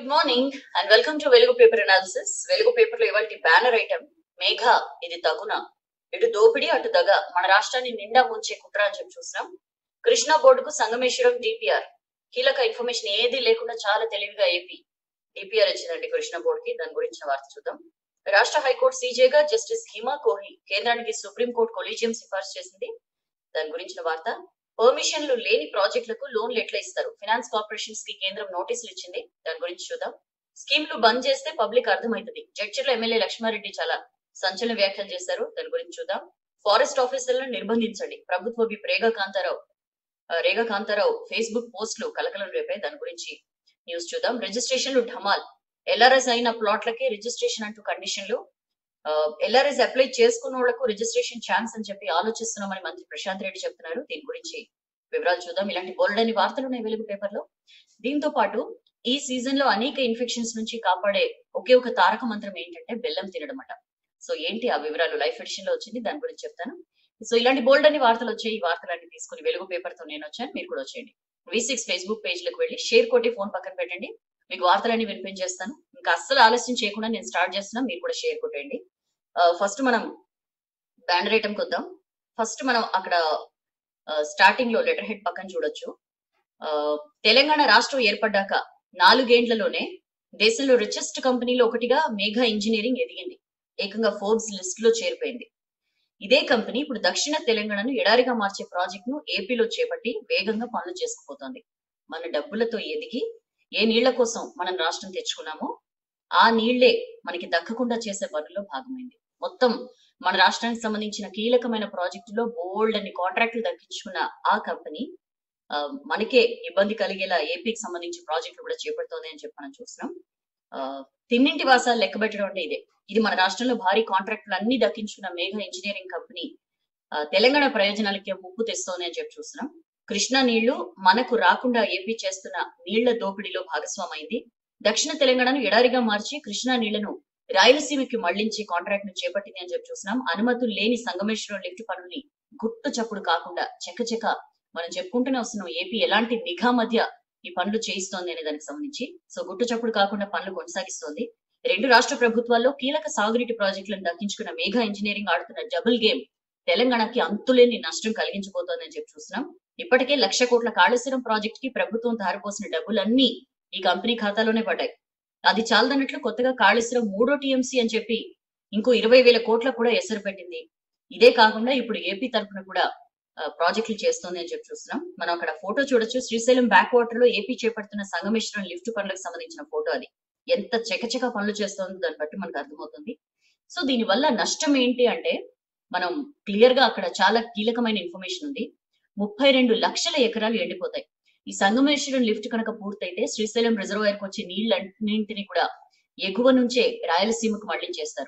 good morning and welcome to Velugu paper analysis Velugu paper లో ఇవాళ banner item మేఘ ఇది తగున ఇటు దోపిడీ అటు దగ మన రాష్ట్రాన్ని నిండా ముంచే కుట్ర అని చెప్పి చూసినాం కృష్ణా బోర్డుకు సంగమేశ్వరం డిపిఆర్ కీలక ఇన్ఫర్మేషన్ ఏది లేకుండా చాలా తెలివిగా ఏపీ డిపిఆర్ ఇచ్చిందండి కృష్ణా బోర్డుకి దాని గురించిన వార్త చూద్దాం రాష్ట్ర హైకోర్టు సీజేగా జస్టిస్ హిమా కోహ్లీ కేంద్రానికి సుప్రీంకోర్టు కొలీజియం సిఫార్సు చేసింది దాని గురించిన వార్త పర్మిషన్లు లేని ప్రాజెక్టులకు లోన్లు ఎట్లా ఇస్తారు ఫైనాన్స్ కార్పొరేషన్స్ కి కేంద్రం నోటీసులు ఇచ్చింది దాని గురించి చూద్దాం స్కీమ్లు బంద్ చేస్తే పబ్లిక్ అర్థమవుతుంది జడ్చర్ల ఎమ్మెల్యే లక్ష్మారెడ్డి చాలా సంచలన వ్యాఖ్యలు చేశారు దాని గురించి చూద్దాం ఫారెస్ట్ ఆఫీసర్లను నిర్బంధించండి ప్రభుత్వ విప్ రేగా కాంతారావు ఆ, రేగా కాంతారావు ఫేస్బుక్ పోస్టులు కలకలం రేపాయి దాని గురించి న్యూస్ చూద్దాం రిజిస్ట్రేషన్లు ఢమాల్ ఎల్ఆర్ఎస్ అయిన ప్లాట్లకే రిజిస్ట్రేషన్ అంటూ కండిషన్లు ఎల్ఆర్ఎస్ అప్లై చేసుకున్న వాళ్లకు రిజిస్ట్రేషన్ ఛాన్స్ అని చెప్పి ఆలోచిస్తున్నామని మంత్రి ప్రశాంత్ రెడ్డి చెప్తున్నారు దీని గురించి వివరాలు చూద్దాం ఇలాంటి బోల్డని వార్తలు ఉన్నాయి వెలుగు పేపర్ లో దీంతో పాటు ఈ సీజన్ లో అనేక ఇన్ఫెక్షన్స్ నుంచి కాపాడే ఒకే ఒక తారక మంత్రం ఏంటంటే బెల్లం తినడం అట సో ఏంటి ఆ వివరాలు లైఫ్ ఎడిషన్ లో వచ్చింది దాని గురించి చెప్తాను సో ఇలాంటి బోల్డ్ అని వార్తలు వచ్చాయి ఈ వార్తలన్నీ తీసుకుని వెలుగు పేపర్ తో నేను వచ్చాను మీరు కూడా వచ్చేయండి వి సిక్స్ ఫేస్బుక్ పేజ్ లకు వెళ్ళి షేర్ కొట్టి ఫోన్ పక్కన పెట్టండి మీకు వార్తలన్నీ వినిపించేస్తాను ఇంకా అస్సలు ఆలస్యం చేయకుండా నేను స్టార్ట్ చేస్తున్నా మీరు కూడా షేర్ కొట్టండి ఫస్ట్ మనం బ్యానర్ ఐటమ్ కొద్దాం ఫస్ట్ మనం అక్కడ స్టార్టింగ్ లో లెటర్ హెడ్ పక్కన చూడొచ్చు ఆ, తెలంగాణ రాష్ట్రం ఏర్పడ్డాక నాలుగేండ్లలోనే దేశంలో రిచెస్ట్ కంపెనీలో ఒకటిగా మేఘా ఇంజనీరింగ్ ఎదిగింది ఏకంగా ఫోర్బ్స్ లిస్ట్ లో చేరిపోయింది ఇదే కంపెనీ ఇప్పుడు దక్షిణ తెలంగాణను ఎడారిగా మార్చే ప్రాజెక్ట్ ను ఏపీలో చేపట్టి వేగంగా పనులు చేసుకుపోతోంది మన డబ్బులతో ఎదిగి ఏ నీళ్ల కోసం మనం రాష్ట్రం తెచ్చుకున్నామో ఆ నీళ్లే మనకి దక్కకుండా చేసే పనుల్లో భాగమైంది మొత్తం మన రాష్ట్రానికి సంబంధించిన కీలకమైన ప్రాజెక్టులో బోల్డ్ అని కాంట్రాక్టులు దక్కించుకున్న ఆ కంపెనీ ఆ, మనకే ఇబ్బంది కలిగేలా ఏపీకి సంబంధించి ప్రాజెక్టులు కూడా చేపడుతోంది అని చెప్పి మనం చూస్తున్నాం ఆ, తిన్నింటి వాసాలు లెక్క పెట్టడం అంటే ఇదే ఇది మన రాష్ట్రంలో భారీ కాంట్రాక్టులు అన్ని దక్కించుకున్న మేఘ ఇంజనీరింగ్ కంపెనీ ఆ, తెలంగాణ ప్రయోజనాలకి ముప్పు తెస్తోంది అని చెప్పి చూస్తున్నాం కృష్ణా నీళ్లు మనకు రాకుండా ఏపీ చేస్తున్న నీళ్ల దోపిడీలో భాగస్వామైంది దక్షిణ తెలంగాణను ఎడారిగా మార్చి కృష్ణా నీళ్లను రాయలసీమకి మళ్లించే కాంట్రాక్ట్ ను చేపట్టింది అని చెప్పి చూస్తున్నాం అనుమతులు లేని సంగమేశ్వరం లిఫ్ట్ పనుల్ని గుట్టు చప్పుడు కాకుండా చెక్కచెక్క మనం చెప్పుకుంటూనే వస్తున్నాం ఏపీ ఎలాంటి నిఘా మధ్య ఈ పనులు చేయిస్తోంది అనే దానికి సంబంధించి సో గుట్టు చప్పుడు కాకుండా పనులు కొనసాగిస్తోంది రెండు రాష్ట్ర ప్రభుత్వాల్లో కీలక సాగునీటి ప్రాజెక్టులను దక్కించుకున్న మేఘా ఇంజనీరింగ్ ఆడుతున్న డబుల్ గేమ్ తెలంగాణకి అంతులేని నష్టం కలిగించబోతోందని చెప్పి చూస్తున్నాం ఇప్పటికే లక్ష కోట్ల కాళేశ్వరం ప్రాజెక్ట్ కి ప్రభుత్వం ధారపోసిన డబ్బులన్నీ ఈ కంపెనీ ఖాతాలోనే పడ్డాయి అది చాలదన్నట్లు కొత్తగా కాళేశ్వరం మూడో టీఎంసీ అని చెప్పి ఇంకో ఇరవై వేల కోట్ల కూడా ఎసరు పెట్టింది ఇదే కాకుండా ఇప్పుడు ఏపీ తరఫున కూడా ఆ, ప్రాజెక్టులు చేస్తోంది అని చెప్పి చూస్తున్నాం మనం అక్కడ ఫోటో చూడొచ్చు శ్రీశైలం బ్యాక్ వాటర్ లో ఏపీ చేపడుతున్న సంగమేశ్వరం లిఫ్ట్ పనులకు సంబంధించిన ఫోటో అది ఎంత చకచక పనులు చేస్తోందో దాన్ని బట్టి మనకు అర్థమవుతుంది సో దీని వల్ల నష్టం ఏంటి అంటే మనం క్లియర్ గా అక్కడ చాలా కీలకమైన ఇన్ఫర్మేషన్ ఉంది ముప్పై రెండు లక్షల ఎకరాలు ఎండిపోతాయి ఈ సంగమేశ్వరం లిఫ్ట్ కనుక పూర్తయితే శ్రీశైలం రిజర్వాయర్ కు వచ్చే నీళ్ళన్నింటినీ కూడా ఎగువ నుంచే రాయలసీమకు మళ్లించేస్తారు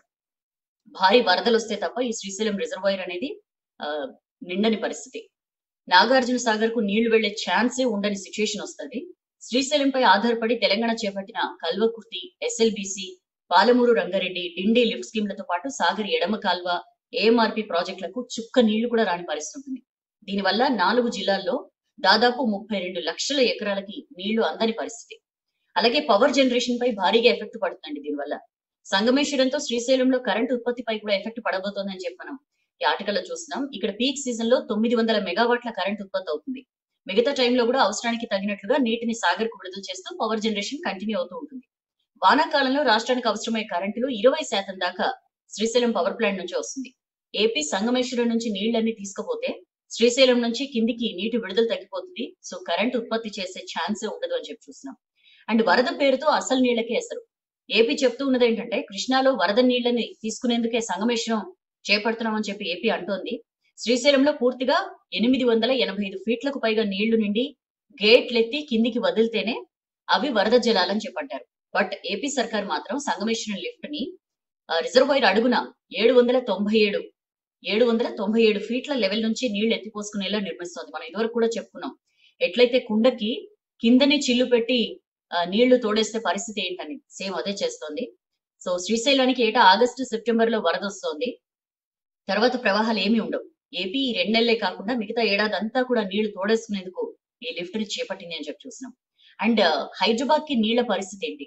భారీ వరదలు వస్తే తప్ప ఈ శ్రీశైలం రిజర్వాయర్ అనేది ఆ, నిండని పరిస్థితి నాగార్జున సాగర్ కు నీళ్లు వెళ్లే ఛాన్సే ఉండని సిచ్యుయేషన్ వస్తుంది శ్రీశైలంపై ఆధారపడి తెలంగాణ చేపట్టిన కల్వకుర్తి ఎస్ఎల్బిసి పాలమూరు రంగారెడ్డి డిండి లిఫ్ట్ స్కీమ్లతో పాటు సాగర్ ఎడమ కాల్వ ఏఎంఆర్పి ప్రాజెక్టులకు చుక్క నీళ్లు కూడా రాని పరిస్థితి ఉంటుంది దీనివల్ల నాలుగు జిల్లాల్లో దాదాపు ముప్పై రెండు లక్షల ఎకరాలకి నీళ్లు అందని పరిస్థితి అలాగే పవర్ జనరేషన్ పై భారీగా ఎఫెక్ట్ పడుతుందండి దీనివల్ల సంగమేశ్వరంతో శ్రీశైలంలో కరెంట్ ఉత్పత్తిపై కూడా ఎఫెక్ట్ పడబోతోందని చెప్పి మనం ఈ ఆర్టికల్లో చూస్తున్నాం ఇక్కడ పీక్ సీజన్ లో తొమ్మిది వందల మెగావాట్ల కరెంట్ ఉత్పత్తి అవుతుంది మిగతా టైంలో కూడా అవసరానికి తగినట్లుగా నీటిని సాగర్ కు విడుదల చేస్తూ పవర్ జనరేషన్ కంటిన్యూ అవుతూ ఉంటుంది వానాకాలంలో రాష్ట్రానికి అవసరమయ్యే కరెంటులో ఇరవై శాతం దాకా శ్రీశైలం పవర్ ప్లాంట్ నుంచి వస్తుంది ఏపీ సంగమేశ్వరం నుంచి నీళ్లన్నీ తీసుకుపోతే శ్రీశైలం నుంచి కిందికి నీటి విడుదల తగ్గిపోతుంది సో కరెంట్ ఉత్పత్తి చేసే ఛాన్సే ఉండదు అని చెప్పి చూస్తున్నాం అండ్ వరద పేరుతో అసలు నీళ్లకే ఎసరు ఏపీ చెప్తూ ఉన్నది ఏంటంటే కృష్ణాలో వరద నీళ్లని తీసుకునేందుకే సంగమేశ్వరం చేపడుతున్నామని చెప్పి ఏపీ అంటోంది శ్రీశైలంలో పూర్తిగా ఎనిమిది వందల ఎనభై ఐదు ఫీట్లకు పైగా నీళ్లు నిండి గేట్లెత్తి కిందికి వదిలితేనే అవి వరద జలాలని చెప్పంటారు బట్ ఏపీ సర్కార్ మాత్రం సంగమేశ్వరం లిఫ్ట్ ని ఆ, రిజర్వాయర్ అడుగున ఏడు వందల తొంభై ఏడు ఏడు వందల తొంభై ఏడు ఫీట్ల లెవెల్ నుంచి నీళ్లు ఎత్తిపోసుకునేలా నిర్మిస్తోంది మనం ఇదివరకు కూడా చెప్పుకున్నాం ఎట్లయితే కుండకి కిందని చిల్లు పెట్టి ఆ, నీళ్లు తోడేస్తే పరిస్థితి ఏంటని సేమ్ అదే చేస్తోంది సో శ్రీశైలానికి ఏటా ఆగస్టు సెప్టెంబర్ లో వరద వస్తోంది తర్వాత ప్రవాహాలు ఏమీ ఉండవు ఏపీ ఈ రెండు నెలలే కాకుండా మిగతా ఏడాది అంతా కూడా నీళ్లు తోడేసుకునేందుకు ఈ లిఫ్ట్ ని చేపట్టింది అని చెప్పి చూసినాం అండ్ హైదరాబాద్ కి నీళ్ల పరిస్థితి ఏంటి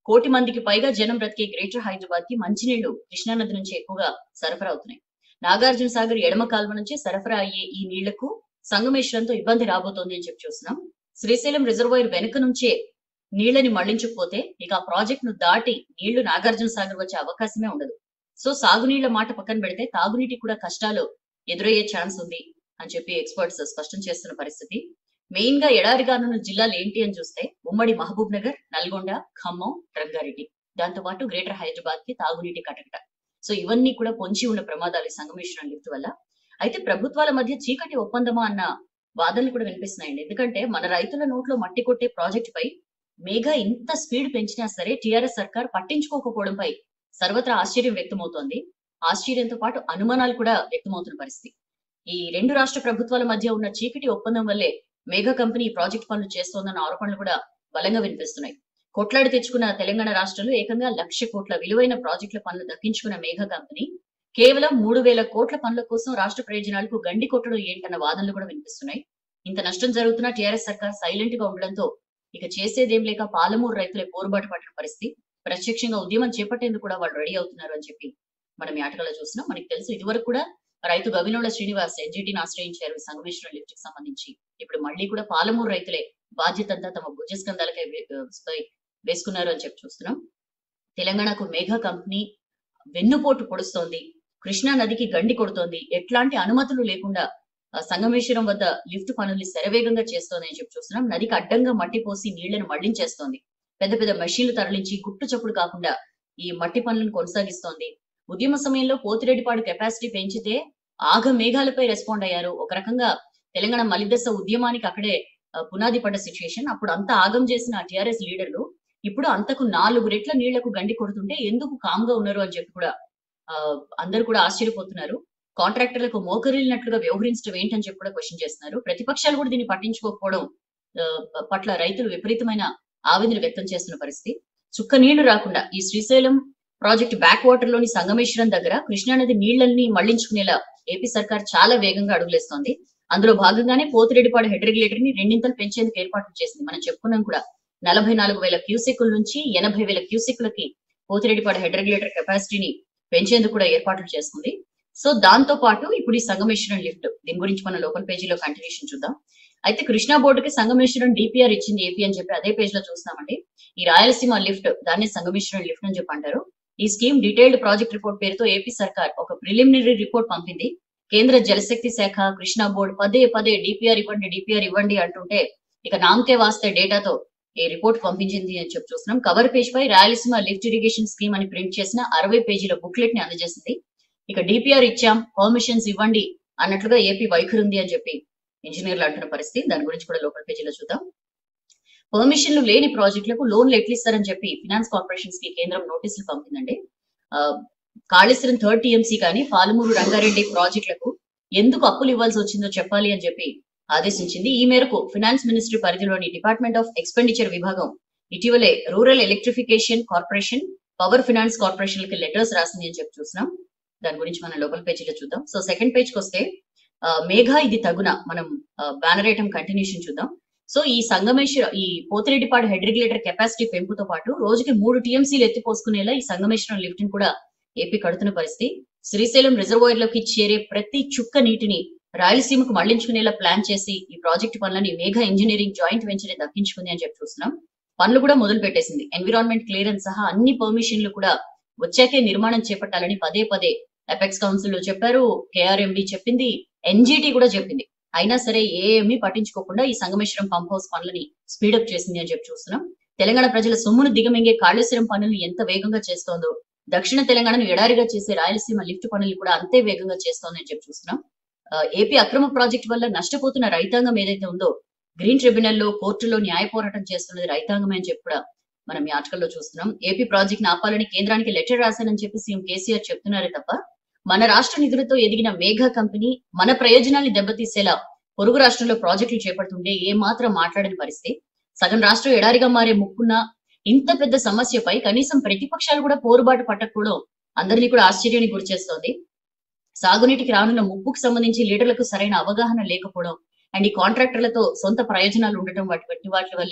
కోటి మందికి పైగా జనం బ్రతికే గ్రేటర్ హైదరాబాద్ కి మంచినీళ్లు కృష్ణానది నుంచి ఎక్కువగా సరఫరా అవుతున్నాయి నాగార్జున సాగర్ ఎడమ కాల్వ నుంచి సరఫరా అయ్యే ఈ నీళ్లకు సంగమేశ్వరంతో ఇబ్బంది రాబోతోంది అని చెప్పి చూస్తున్నాం శ్రీశైలం రిజర్వాయర్ వెనుక నుంచే నీళ్లని మళ్లించకపోతే ఇక ఆ ప్రాజెక్ట్ ను దాటి నీళ్లు నాగార్జున సాగర్ వచ్చే అవకాశమే ఉండదు సో సాగునీళ్ల మాట పక్కన పెడితే తాగునీటికి కూడా కష్టాలు ఎదురయ్యే ఛాన్స్ ఉంది అని చెప్పి ఎక్స్పర్ట్స్ స్పష్టం చేస్తున్న పరిస్థితి మెయిన్ గా ఎడారిగానున్న జిల్లాలు ఏంటి అని చూస్తే ఉమ్మడి మహబూబ్ నగర్ నల్గొండ ఖమ్మం రంగారెడ్డి దాంతో పాటు గ్రేటర్ హైదరాబాద్ కి తాగునీటి కటకట సో ఇవన్నీ కూడా పొంచి ఉన్న ప్రమాదాలు ఈ సంగమేశ్వరం లిఫ్ట్ వల్ల అయితే ప్రభుత్వాల మధ్య చీకటి ఒప్పందమా అన్న వాదనలు కూడా వినిపిస్తున్నాయండి ఎందుకంటే మన రైతుల నోట్లో మట్టి కొట్టే ప్రాజెక్ట్ పై మేఘా ఇంత స్పీడ్ పెంచినా సరే టిఆర్ఎస్ సర్కార్ పట్టించుకోకపోవడంపై సర్వత్రా ఆశ్చర్యం వ్యక్తమవుతోంది ఆశ్చర్యంతో పాటు అనుమానాలు కూడా వ్యక్తమవుతున్న పరిస్థితి ఈ రెండు రాష్ట్ర ప్రభుత్వాల మధ్య ఉన్న చీకటి ఒప్పందం వల్లే మేఘా కంపెనీ ఈ ప్రాజెక్ట్ పనులు చేస్తోందన్న ఆరోపణలు కూడా బలంగా వినిపిస్తున్నాయి కొట్లాడి తెచ్చుకున్న తెలంగాణ రాష్ట్రంలో ఏకంగా లక్ష కోట్ల విలువైన ప్రాజెక్టుల పనులు దక్కించుకున్న మేఘా కంపెనీ కేవలం మూడు వేల కోట్ల పనుల కోసం రాష్ట్ర ప్రయోజనాలకు గండి కొట్టడం ఏంటన్న వాదనలు కూడా వినిపిస్తున్నాయి ఇంత నష్టం జరుగుతున్న టీఆర్ఎస్ సర్కార్ సైలెంట్ గా ఉండడంతో ఇక చేసేదేం లేక పాలమూరు రైతులే పోరుబాటు పడిన పరిస్థితి ప్రత్యక్షంగా ఉద్యమం చేపట్టేందుకు కూడా వాళ్ళు రెడీ అవుతున్నారు అని చెప్పి మనం ఈ ఆటగాలో చూస్తున్నాం మనకి తెలుసు ఇదివరకు కూడా రైతు గవినోళ శ్రీనివాస్ ఎన్జిటిని ఆశ్రయించారు ఈ సంగమేశ్వరం లిఫ్ట్ కి సంబంధించి ఇప్పుడు మళ్ళీ కూడా పాలమూరు రైతులే బాధ్యత అంతా తమ భుజస్కంధాలకై వే- పై వేసుకున్నారు అని చెప్పి చూస్తున్నాం తెలంగాణకు మేఘా కంపెనీ వెన్నుపోటు పొడుస్తోంది కృష్ణా నదికి గండి కొడుతోంది ఎట్లాంటి అనుమతులు లేకుండా ఆ, సంగమేశ్వరం వద్ద లిఫ్ట్ పనుల్ని శరవేగంగా చేస్తోంది అని చెప్పి చూస్తున్నాం నదికి అడ్డంగా మట్టి పోసి నీళ్లను మళ్లించేస్తోంది పెద్ద పెద్ద మెషీన్లు తరలించి గుట్టు చప్పుడు కాకుండా ఈ మట్టి పనులను కొనసాగిస్తోంది ఉద్యమ సమయంలో పోతిరెడ్డిపాడు కెపాసిటీ పెంచితే ఆగ మేఘాలపై రెస్పాండ్ అయ్యారు ఒక రకంగా తెలంగాణ మలిదశ ఉద్యమానికి అక్కడే ఆ, పునాది పడ్డ సిచ్యుయేషన్ అప్పుడు అంత ఆగం చేసిన టిఆర్ఎస్ లీడర్లు ఇప్పుడు అంతకు నాలుగు రెట్ల నీళ్లకు గండి కొడుతుంటే ఎందుకు కామ్గా ఉన్నారు అని చెప్పి కూడా ఆ, అందరూ కూడా ఆశ్చర్యపోతున్నారు కాంట్రాక్టర్లకు మోకరిల్లినట్లుగా వ్యవహరించడం ఏంటని చెప్పి కూడా క్వశ్చన్ చేస్తున్నారు ప్రతిపక్షాలు కూడా దీన్ని పట్టించుకోకపోవడం ఆ, పట్ల రైతులు విపరీతమైన ఆవేదన వ్యక్తం చేస్తున్న పరిస్థితి చుక్క నీళ్లు రాకుండా ఈ శ్రీశైలం ప్రాజెక్ట్ బ్యాక్ వాటర్ లోని సంగమేశ్వరం దగ్గర కృష్ణానది నీళ్లన్నీ మళ్లించుకునేలా ఏపీ సర్కార్ చాలా వేగంగా అడుగులేస్తోంది అందులో భాగంగానే పోతిరెడ్డిపాడు హెడ్ రెగ్యులేటర్ ని రెండింతలు పెంచేందుకు ఏర్పాట్లు చేసింది మనం చెప్పుకున్నాం కూడా నలభై నాలుగు వేల క్యూసెక్కుల నుంచి ఎనభై వేల క్యూసెక్కులకి పోతిరెడ్డిపాడు హెడ్ రెగ్యులేటర్ కెపాసిటీని పెంచేందుకు కూడా ఏర్పాట్లు చేస్తుంది సో దాంతో పాటు ఇప్పుడు ఈ సంగమేశ్వరం లిఫ్ట్ దీని గురించి మన లోకల్ పేజీలో కంటిన్యూషన్ చూద్దాం అయితే కృష్ణా బోర్డుకి సంగమేశ్వరం డిపిఆర్ ఇచ్చింది ఏపీ అని చెప్పి అదే పేజ్ లో చూస్తామండి ఈ రాయలసీమ లిఫ్ట్ దాన్ని సంగమేశ్వరం లిఫ్ట్ అని చెప్పి అంటారు ఈ స్కీమ్ డీటెయిల్డ్ ప్రాజెక్ట్ రిపోర్ట్ పేరుతో ఏపీ సర్కార్ ఒక ప్రిలిమినరీ రిపోర్ట్ పంపింది కేంద్ర జలశక్తి శాఖ కృష్ణా బోర్డు పదే పదే డిపిఆర్ ఇవ్వండి డిపిఆర్ ఇవ్వండి అంటుంటే ఇక నామకే వాస్తే డేటాతో ఈ రిపోర్ట్ పంపించింది అని చెప్పి చూస్తున్నాం కవర్ పేజ్ పై రాయలసీమ లిఫ్ట్ ఇరిగేషన్ స్కీమ్ అని ప్రింట్ చేసిన అరవై పేజీల బుక్లెట్ ని అందజేసింది ఇక డిపిఆర్ ఇచ్చాం పర్మిషన్స్ ఇవ్వండి అన్నట్లుగా ఏపీ వైఖరి ఉంది అని చెప్పి ఇంజనీర్లు అంటున్న పరిస్థితి దాని గురించి కూడా లోకల్ పేజీలో చూద్దాం పర్మిషన్లు లేని ప్రాజెక్టులకు లోన్లు ఎట్లిస్తారని చెప్పి ఫినాన్స్ కార్పొరేషన్స్ కి కేంద్రం నోటీసులు పంపిందండి ఆ, కాళేశ్వరం థర్డ్ టీఎంసీ కానీ పాలమూరు రంగారెడ్డి ప్రాజెక్టులకు ఎందుకు అప్పులు ఇవ్వాల్సి వచ్చిందో చెప్పాలి అని చెప్పి ఆదేశించింది ఈ మేరకు ఫినాన్స్ మినిస్ట్రీ పరిధిలోని డిపార్ట్మెంట్ ఆఫ్ ఎక్స్పెండిచర్ విభాగం ఇటీవలే rural electrification corporation power finance corporation కి లెటర్స్ రాసింది అని చెప్పి చూస్తున్నాం దాని గురించి మనం లోకల్ పేజీలో చూద్దాం సో సెకండ్ పేజ్ కి వస్తే ఆ, మేఘా ఇది తగున మనం బ్యానర్ ఐటమ్ కంటిన్యూషన్ చూద్దాం సో ఈ సంగమేశ్వర ఈ పోతిరెడ్డిపాడు హెడ్ రెగ్యులేటర్ కెపాసిటీ పెంపుతో పాటు రోజుకి మూడు టీఎంసీలు ఎత్తిపోసుకునేలా ఈ సంగమేశ్వరం లిఫ్ట్ ని కూడా ఏపీ కడుతున్న పరిస్థితి శ్రీశైలం రిజర్వాయర్ లోకి చేరే ప్రతి చుక్క నీటిని రాయలసీమకు మళ్లించుకునేలా ప్లాన్ చేసి ఈ ప్రాజెక్ట్ పనులని మేఘా ఇంజనీరింగ్ జాయింట్ వెంచర్ దక్కించుకుంది అని చెప్పి చూస్తున్నాం పనులు కూడా మొదలు పెట్టేసింది ఎన్విరాన్మెంట్ క్లియరెన్స్ సహా అన్ని పర్మిషన్లు కూడా వచ్చాకే నిర్మాణం చేపట్టాలని పదే పదే ఎపెక్స్ కౌన్సిల్ లో చెప్పారు కేఆర్ఎండి చెప్పింది ఎన్జిటి కూడా చెప్పింది అయినా సరే ఏమీ పట్టించుకోకుండా ఈ సంగమేశ్వరం పంప్ హౌస్ పనులని స్పీడప్ చేసింది అని చెప్పి చూస్తున్నాం తెలంగాణ ప్రజల సొమ్మును దిగమింగే కాళేశ్వరం పనులు ఎంత వేగంగా చేస్తోందో దక్షిణ తెలంగాణను ఎడారిగా చేసే రాయలసీమ లిఫ్ట్ పనులు కూడా అంతే వేగంగా చేస్తోంది అని చెప్పి చూస్తున్నాం ఆ, ఏపీ అక్రమ ప్రాజెక్ట్ వల్ల నష్టపోతున్న రైతాంగం ఏదైతే ఉందో గ్రీన్ ట్రిబ్యునల్లో కోర్టులో న్యాయ పోరాటం చేస్తున్నది రైతాంగమే అని చెప్పి కూడా మనం ఈ ఆర్టికల్లో చూస్తున్నాం ఏపీ ప్రాజెక్ట్ ఆపాలని కేంద్రానికి లెటర్ రాశానని చెప్పి సీఎం కేసీఆర్ చెప్తున్నారే తప్ప మన రాష్ట్ర నిధులతో ఎదిగిన మేఘా కంపెనీ మన ప్రయోజనాల్ని దెబ్బతీసేలా పొరుగు రాష్ట్రంలో ప్రాజెక్టులు చేపడుతుంటే ఏ మాత్రం మాట్లాడని పరిస్థితి సగం రాష్ట్రం ఎడారిగా మారే ముప్పున్న ఇంత పెద్ద సమస్యపై కనీసం ప్రతిపక్షాలు కూడా పోరుబాటు పట్టకపోవడం అందరినీ కూడా ఆశ్చర్యానికి గురిచేస్తోంది సాగునీటికి రానున్న ముప్పుకు సంబంధించి లీడర్లకు సరైన అవగాహన లేకపోవడం అండ్ ఈ కాంట్రాక్టర్లతో సొంత ప్రయోజనాలు ఉండటం వాటి వంటి వాటి వల్లే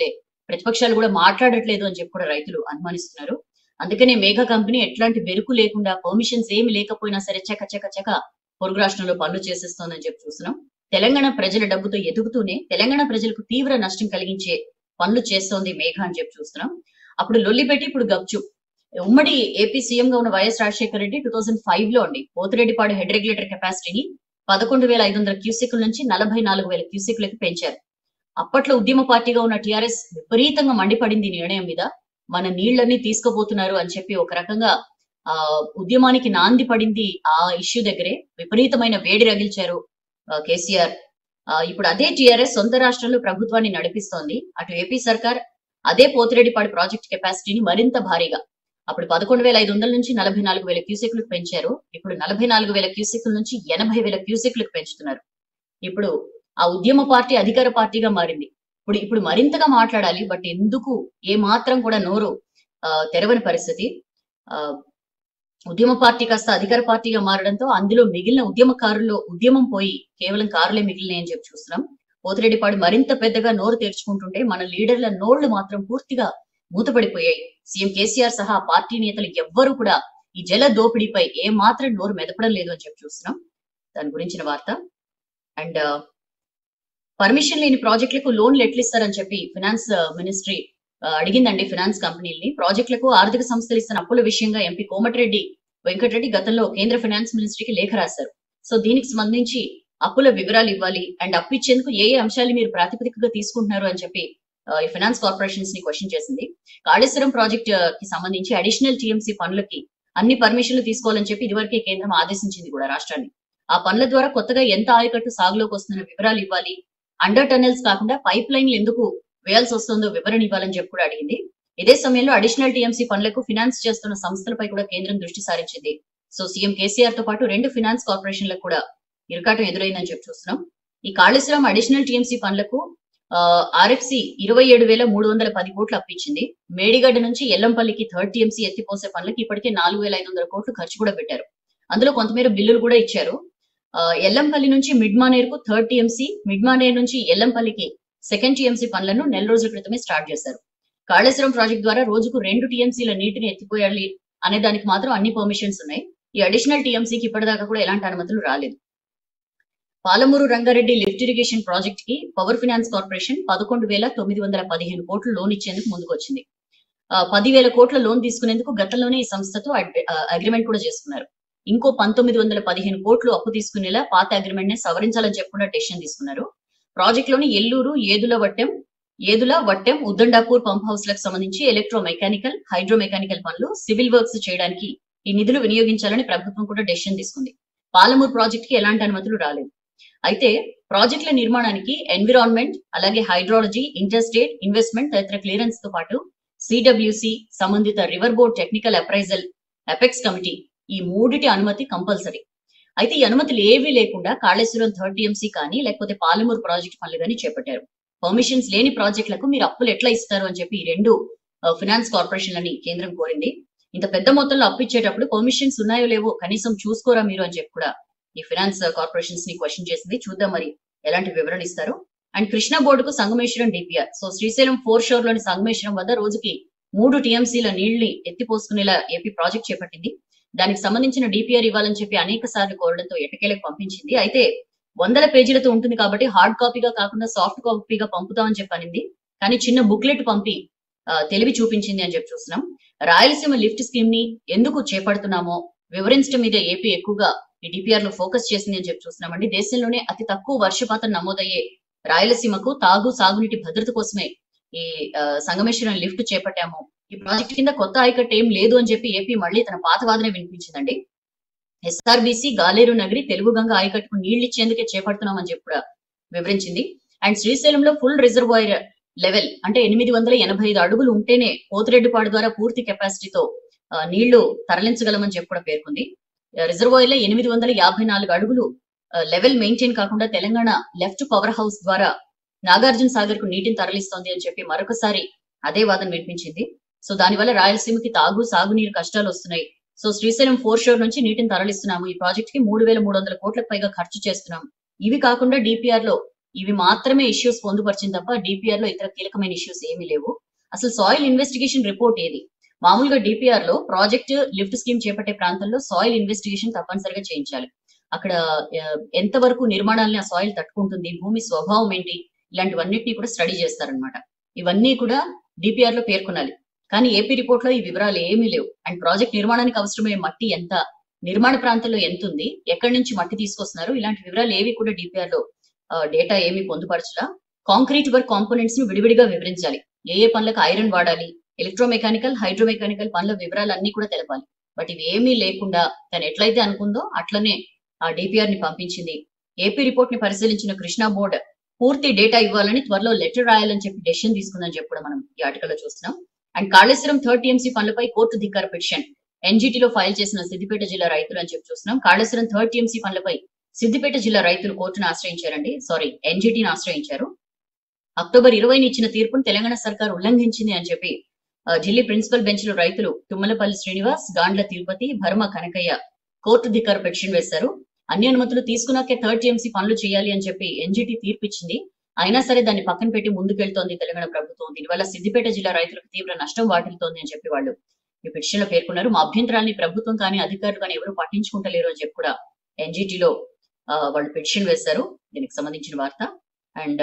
ప్రతిపక్షాలు కూడా మాట్లాడట్లేదు అని చెప్పి కూడా రైతులు అనుమానిస్తున్నారు అందుకనే మేఘా కంపెనీ ఎట్లాంటి బెరుకు లేకుండా పర్మిషన్స్ ఏమి లేకపోయినా సరే చక చక చక పొరుగు రాష్ట్రంలో పనులు చేసేస్తోందని చెప్పి చూస్తున్నాం తెలంగాణ ప్రజల డబ్బుతో ఎదుగుతూనే తెలంగాణ ప్రజలకు తీవ్ర నష్టం కలిగించే పనులు చేస్తోంది మేఘ అని చెప్పి చూస్తున్నాం అప్పుడు లొల్లి పెట్టి ఇప్పుడు గప్చు ఉమ్మడి ఏపీ సీఎం గా ఉన్న YS Rajasekhara Reddy two thousand five లో అండి పోతిరెడ్డిపాడు హెడ్ రెగ్యులేటర్ కెపాసిటీని పదకొండు వేల ఐదు వందల క్యూసెక్ల నుంచి నలభై నాలుగు వేల క్యూసెక్లకు పెంచారు అప్పట్లో ఉద్యమ పార్టీగా ఉన్న టిఆర్ఎస్ విపరీతంగా మండిపడింది ఈ నిర్ణయం మీద మన నీళ్లన్నీ తీసుకుపోతున్నారు అని చెప్పి ఒక రకంగా ఆ ఉద్యమానికి నాంది పడింది ఆ ఇష్యూ దగ్గరే విపరీతమైన వేడి రగిల్చారు ఆ, కేసీఆర్ ఆ, ఇప్పుడు అదే టిఆర్ఎస్ సొంత రాష్ట్రంలో ప్రభుత్వాన్ని నడిపిస్తోంది అటు ఏపీ సర్కార్ అదే పోతిరెడ్డిపాడు ప్రాజెక్ట్ కెపాసిటీని మరింత భారీగా అప్పుడు పదకొండు వేల ఐదు వందల నుంచి నలభై నాలుగు వేల క్యూసెక్లకు పెంచారు ఇప్పుడు నలభై నాలుగు వేల క్యూసెక్ల నుంచి ఎనభై వేల క్యూసెక్లకు పెంచుతున్నారు ఇప్పుడు ఆ ఉద్యమ పార్టీ అధికార పార్టీగా మారింది ఇప్పుడు ఇప్పుడు మరింతగా మాట్లాడాలి బట్ ఎందుకు ఏ మాత్రం కూడా నోరు ఆ, తెరవని పరిస్థితి ఆ ఉద్యమ పార్టీ కాస్త అధికార పార్టీగా మారడంతో అందులో మిగిలిన ఉద్యమకారుల్లో ఉద్యమం పోయి కేవలం కారులే మిగిలినాయి అని చెప్పి చూస్తున్నాం పోతిరెడ్డిపాడు మరింత పెద్దగా నోరు తెరుచుకుంటుంటే మన లీడర్ల నోళ్లు మాత్రం పూర్తిగా మూతపడిపోయాయి సీఎం కేసీఆర్ సహా ఆ పార్టీ నేతలు ఎవ్వరూ కూడా ఈ జల దోపిడీపై ఏ మాత్రం నోరు మెదపడం లేదు అని చెప్పి చూస్తున్నాం దాని గురించిన వార్త అండ్ పర్మిషన్ లేని ప్రాజెక్టులకు లోన్లు ఎట్లు ఇస్తారని చెప్పి ఫినాన్స్ మినిస్ట్రీ అడిగిందండి ఫినాన్స్ కంపెనీల్ని ప్రాజెక్టులకు ఆర్థిక సంస్థలు ఇస్తున్న అప్పుల విషయంగా ఎంపీ కోమటిరెడ్డి వెంకటరెడ్డి గతంలో కేంద్ర ఫినాన్స్ మినిస్ట్రీకి లేఖ రాశారు సో దీనికి సంబంధించి అప్పుల వివరాలు ఇవ్వాలి అండ్ అప్పు ఇచ్చేందుకు ఏ ఏ అంశాలు మీరు ప్రాతిపదికగా తీసుకుంటున్నారు అని చెప్పి ఆ, ఈ ఫినాన్స్ కార్పొరేషన్స్ ని క్వశ్చన్ చేసింది కాళేశ్వరం ప్రాజెక్ట్ ఆ, కి సంబంధించి అడిషనల్ టీఎంసీ పనులకి అన్ని పర్మిషన్లు తీసుకోవాలని చెప్పి ఇదివరకే కేంద్రం ఆదేశించింది కూడా రాష్ట్రాన్ని ఆ పనుల ద్వారా కొత్తగా ఎంత ఆయకట్టు సాగులోకి వస్తున్న వివరాలు ఇవ్వాలి అండర్ టనెల్స్ కాకుండా పైప్ లైన్లు ఎందుకు వేయాల్సి వస్తుందో వివరణ ఇవ్వాలని చెప్పి కూడా అడిగింది ఇదే సమయంలో అడిషనల్ టీఎంసీ పనులకు ఫినాన్స్ చేస్తున్న సంస్థలపై కూడా కేంద్రం దృష్టి సారించింది సో సీఎం కేసీఆర్ తో పాటు రెండు ఫినాన్స్ కార్పొరేషన్లకు కూడా ఇరకాటం ఎదురైందని చెప్పి చూస్తున్నాం ఈ కాళేశ్వరం అడిషనల్ టీఎంసీ పనులకు ఆర్ఎఫ్సి ఇరవై ఏడు వేల మూడు వందల పది కోట్లు అప్పించింది మేడిగడ్డ నుంచి ఎల్లంపల్లికి థర్డ్ టీఎంసీ ఎత్తిపోసే పనులకి ఇప్పటికే నాలుగు వేల ఐదు వందల కోట్లు ఖర్చు కూడా పెట్టారు అందులో కొంతమేర బిల్లులు కూడా ఇచ్చారు ఆ, ఎల్లంపల్లి నుంచి మిడ్మానేర్ కు థర్డ్ టీఎంసీ మిడ్మానేర్ నుంచి ఎల్లంపల్లికి సెకండ్ టీఎంసీ పనులను నెల రోజుల క్రితమే స్టార్ట్ చేశారు కాళేశ్వరం ప్రాజెక్ట్ ద్వారా రోజుకు రెండు టీఎంసీల నీటిని ఎత్తిపోయాలి అనే దానికి మాత్రం అన్ని పర్మిషన్స్ ఉన్నాయి ఈ అడిషనల్ టీఎంసీకి ఇప్పటిదాకా కూడా ఎలాంటి అనుమతులు రాలేదు Palamuru Rangareddy lift irrigation project కి పవర్ ఫినాన్స్ కార్పొరేషన్ పదకొండు వేల తొమ్మిది వందల పదిహేను కోట్లు లోన్ ఇచ్చేందుకు ముందుకొచ్చింది ఆ, పదివేల కోట్ల లోన్ తీసుకునేందుకు గతంలోనే ఈ సంస్థతో అగ్రిమెంట్ కూడా చేసుకున్నారు ఇంకో పంతొమ్మిది వందల పదిహేను కోట్లు అప్పు తీసుకునేలా పాత అగ్రిమెంట్ ని సవరించాలని చెప్పకుండా డెసిషన్ తీసుకున్నారు ప్రాజెక్ట్ లోని ఎల్లూరు ఏదుల వట్టెం ఏదుల వట్టెం ఉద్దండాపూర్ పంప్ హౌస్ లకు సంబంధించి ఎలక్ట్రో మెకానికల్ హైడ్రో మెకానికల్ పనులు సివిల్ వర్క్స్ చేయడానికి ఈ నిధులు వినియోగించాలని ప్రభుత్వం కూడా డెసిషన్ తీసుకుంది పాలమూరు ప్రాజెక్ట్ కి ఎలాంటి అనుమతులు రాలేదు అయితే ప్రాజెక్టుల నిర్మాణానికి ఎన్విరాన్మెంట్ అలాగే హైడ్రాలజీ ఇంటర్స్టేట్ ఇన్వెస్ట్మెంట్ తదితర క్లియరెన్స్ తో పాటు సిడబ్ల్యూసి సంబంధిత river board technical appraisal apex committee ఈ మూడిటి అనుమతి కంపల్సరీ అయితే ఈ అనుమతులు ఏవీ లేకుండా కాళేశ్వరం థర్డ్ టీఎంసీ కానీ లేకపోతే పాలమూరు ప్రాజెక్ట్ పనులు కానీ చేపట్టారు పర్మిషన్స్ లేని ప్రాజెక్టులకు మీరు అప్పులు ఎట్లా ఇస్తారు అని చెప్పి ఈ రెండు ఫినాన్స్ కార్పొరేషన్లని కేంద్రం కోరింది ఇంత పెద్ద మొత్తంలో అప్పు ఇచ్చేటప్పుడు పర్మిషన్స్ ఉన్నాయో లేవో కనీసం చూసుకోరా మీరు అని చెప్పి కూడా ఈ ఫినాన్స్ కార్పొరేషన్స్ ని క్వశ్చన్ చేసింది చూద్దాం మరి ఎలాంటి వివరణ ఇస్తారు అండ్ కృష్ణా బోర్డుకు Sangameswaram DPR so Srisailam foreshore లోని సంగమేశ్వరం వద్ద రోజుకి మూడు టీఎంసీల నీళ్లు ఎత్తిపోసుకునేలా ఏపీ ప్రాజెక్ట్ చేపట్టింది దానికి సంబంధించిన డిపిఆర్ ఇవ్వాలని చెప్పి అనేక సార్లు కోరడంతో ఎటకేలకు పంపించింది అయితే వందల పేజీలతో ఉంటుంది కాబట్టి హార్డ్ కాపీగా కాకుండా సాఫ్ట్ కాపీగా పంపుతామని చెప్పి అనింది కానీ చిన్న బుక్లెట్ పంపి ఆ, తెలివి చూపించింది అని చెప్పి చూస్తున్నాం రాయలసీమ లిఫ్ట్ స్కీమ్ ని ఎందుకు చేపడుతున్నామో వివరించడం మీద ఏపీ ఎక్కువగా ఈ డిపిఆర్ లో ఫోకస్ చేసింది అని చెప్పి చూస్తున్నామండి దేశంలోనే అతి తక్కువ వర్షపాతం నమోదయ్యే రాయలసీమకు తాగు సాగునీటి భద్రత కోసమే ఈ ఆ, సంగమేశ్వరం లిఫ్ట్ చేపట్టాము ఈ ప్రాజెక్ట్ కింద కొత్త ఆయకట్టు ఏం లేదు అని చెప్పి ఏపీ మళ్ళీ తన పాత వాదనే వినిపించిందండి ఎస్ఆర్బీసీ గాలేరు నగరి తెలుగు గంగ ఆయకట్టుకు నీళ్లు ఇచ్చేందుకే చేపడుతున్నామని చెప్పి కూడా వివరించింది అండ్ శ్రీశైలంలో ఫుల్ రిజర్వాయర్ లెవెల్ అంటే ఎనిమిది వందల ఎనభై ఐదు అడుగులు ఉంటేనే పోతిరెడ్డిపాడు ద్వారా పూర్తి కెపాసిటీతో ఆ, నీళ్లు తరలించగలమని చెప్పి కూడా పేర్కొంది రిజర్వాయర్ లో ఎనిమిది వందల యాభై నాలుగు అడుగులు లెవెల్ మెయింటైన్ కాకుండా తెలంగాణ లెఫ్ట్ పవర్ హౌస్ ద్వారా నాగార్జున సాగర్ కు నీటిని తరలిస్తోంది అని చెప్పి మరొకసారి అదే వాదన వినిపించింది సో దానివల్ల రాయలసీమకి తాగు సాగునీరు కష్టాలు వస్తున్నాయి సో శ్రీశైలం ఫోర్ షోర్ నుంచి నీటిని తరలిస్తున్నాము ఈ ప్రాజెక్ట్ కి మూడు వేల మూడు వందల కోట్లకు పైగా ఖర్చు చేస్తున్నాం ఇవి కాకుండా డిపిఆర్ లో ఇవి మాత్రమే ఇష్యూస్ పొందుపరిచింది తప్ప డిపిఆర్ లో ఇతర కీలకమైన ఇష్యూస్ ఏమీ లేవు అసలు సాయిల్ ఇన్వెస్టిగేషన్ రిపోర్ట్ ఏది మామూలుగా డిపిఆర్ లో ప్రాజెక్ట్ లిఫ్ట్ స్కీమ్ చేపట్టే ప్రాంతంలో సాయిల్ ఇన్వెస్టిగేషన్ తప్పనిసరిగా చేయించాలి అక్కడ ఆ, ఎంతవరకు నిర్మాణాలని ఆ సాయిల్ తట్టుకుంటుంది భూమి స్వభావం ఏంటి ఇలాంటివన్నిటిని కూడా స్టడీ చేస్తారనమాట ఇవన్నీ కూడా డిపిఆర్ లో పేర్కొనాలి కానీ ఏపీ రిపోర్ట్ లో ఈ వివరాలు ఏమీ లేవు అండ్ ప్రాజెక్ట్ నిర్మాణానికి అవసరమయ్యే మట్టి ఎంత నిర్మాణ ప్రాంతంలో ఎంత ఉంది ఎక్కడి నుంచి మట్టి తీసుకొస్తున్నారు ఇలాంటి వివరాలు ఏవి కూడా డిపిఆర్ లో డేటా ఏమీ పొందుపరచలా కాంక్రీట్ వర్క్ కాంపోనెంట్స్ ను విడివిడిగా వివరించాలి ఏ ఏ పనులకు ఐరన్ వాడాలి ఎలక్ట్రోమెకానికల్ హైడ్రోమెకానికల్ పనుల వివరాలు అన్ని కూడా తెలపాలి బట్ ఇవి ఏమీ లేకుండా తను ఎట్లయితే అనుకుందో అట్లనే ఆ డిపిఆర్ ని పంపించింది ఏపీ రిపోర్ట్ ని పరిశీలించిన కృష్ణా బోర్డ్ పూర్తి డేటా ఇవ్వాలని త్వరలో లెటర్ రాయాలని చెప్పి డెసిషన్ తీసుకుందని చెప్పి కూడా మనం ఈ ఆర్టికల్ లో చూస్తున్నాం అండ్ కాళేశ్వరం థర్డ్ టీఎంసీ పనులపై కోర్టు ధిక్కార పిటిషన్ ఎన్జిటిలో ఫైల్ చేసిన సిద్దిపేట జిల్లా రైతులు అని చెప్పి చూస్తున్నాం కాళేశ్వరం థర్డ్ టీఎంసీ పనులపై సిద్దిపేట జిల్లా రైతులు కోర్టును ఆశ్రయించారండి సారీ ఎన్జిటిని ఆశ్రయించారు అక్టోబర్ ఇరవైని ఇచ్చిన తీర్పును తెలంగాణ సర్కార్ ఉల్లంఘించింది అని చెప్పి ఆ, ఢిల్లీ ప్రిన్సిపల్ బెంచ్ లో రైతులు తుమ్మలపల్లి శ్రీనివాస్ గాండ్ల తిరుపతి భర్మ కనకయ్య కోర్టు ధిక్కార పిటిషన్ వేశారు అన్ని అనుమతులు తీసుకున్నాకే థర్డ్ టీఎంసీ పనులు చేయాలి అని చెప్పి ఎన్జిటి తీర్పు ఇచ్చింది అయినా సరే దాన్ని పక్కన పెట్టి ముందుకెళ్తోంది తెలంగాణ ప్రభుత్వం దీనివల్ల సిద్దిపేట జిల్లా రైతులకు తీవ్ర నష్టం వాటిల్తోంది అని చెప్పి వాళ్ళు ఈ పిటిషన్ లో పేర్కొన్నారు మా అభ్యంతరాల్ని ప్రభుత్వం కానీ అధికారులు కానీ ఎవరు పట్టించుకుంటలేరు అని చెప్పి కూడా ఎన్జిటిలో వాళ్ళు పిటిషన్ వేశారు దీనికి సంబంధించిన వార్త అండ్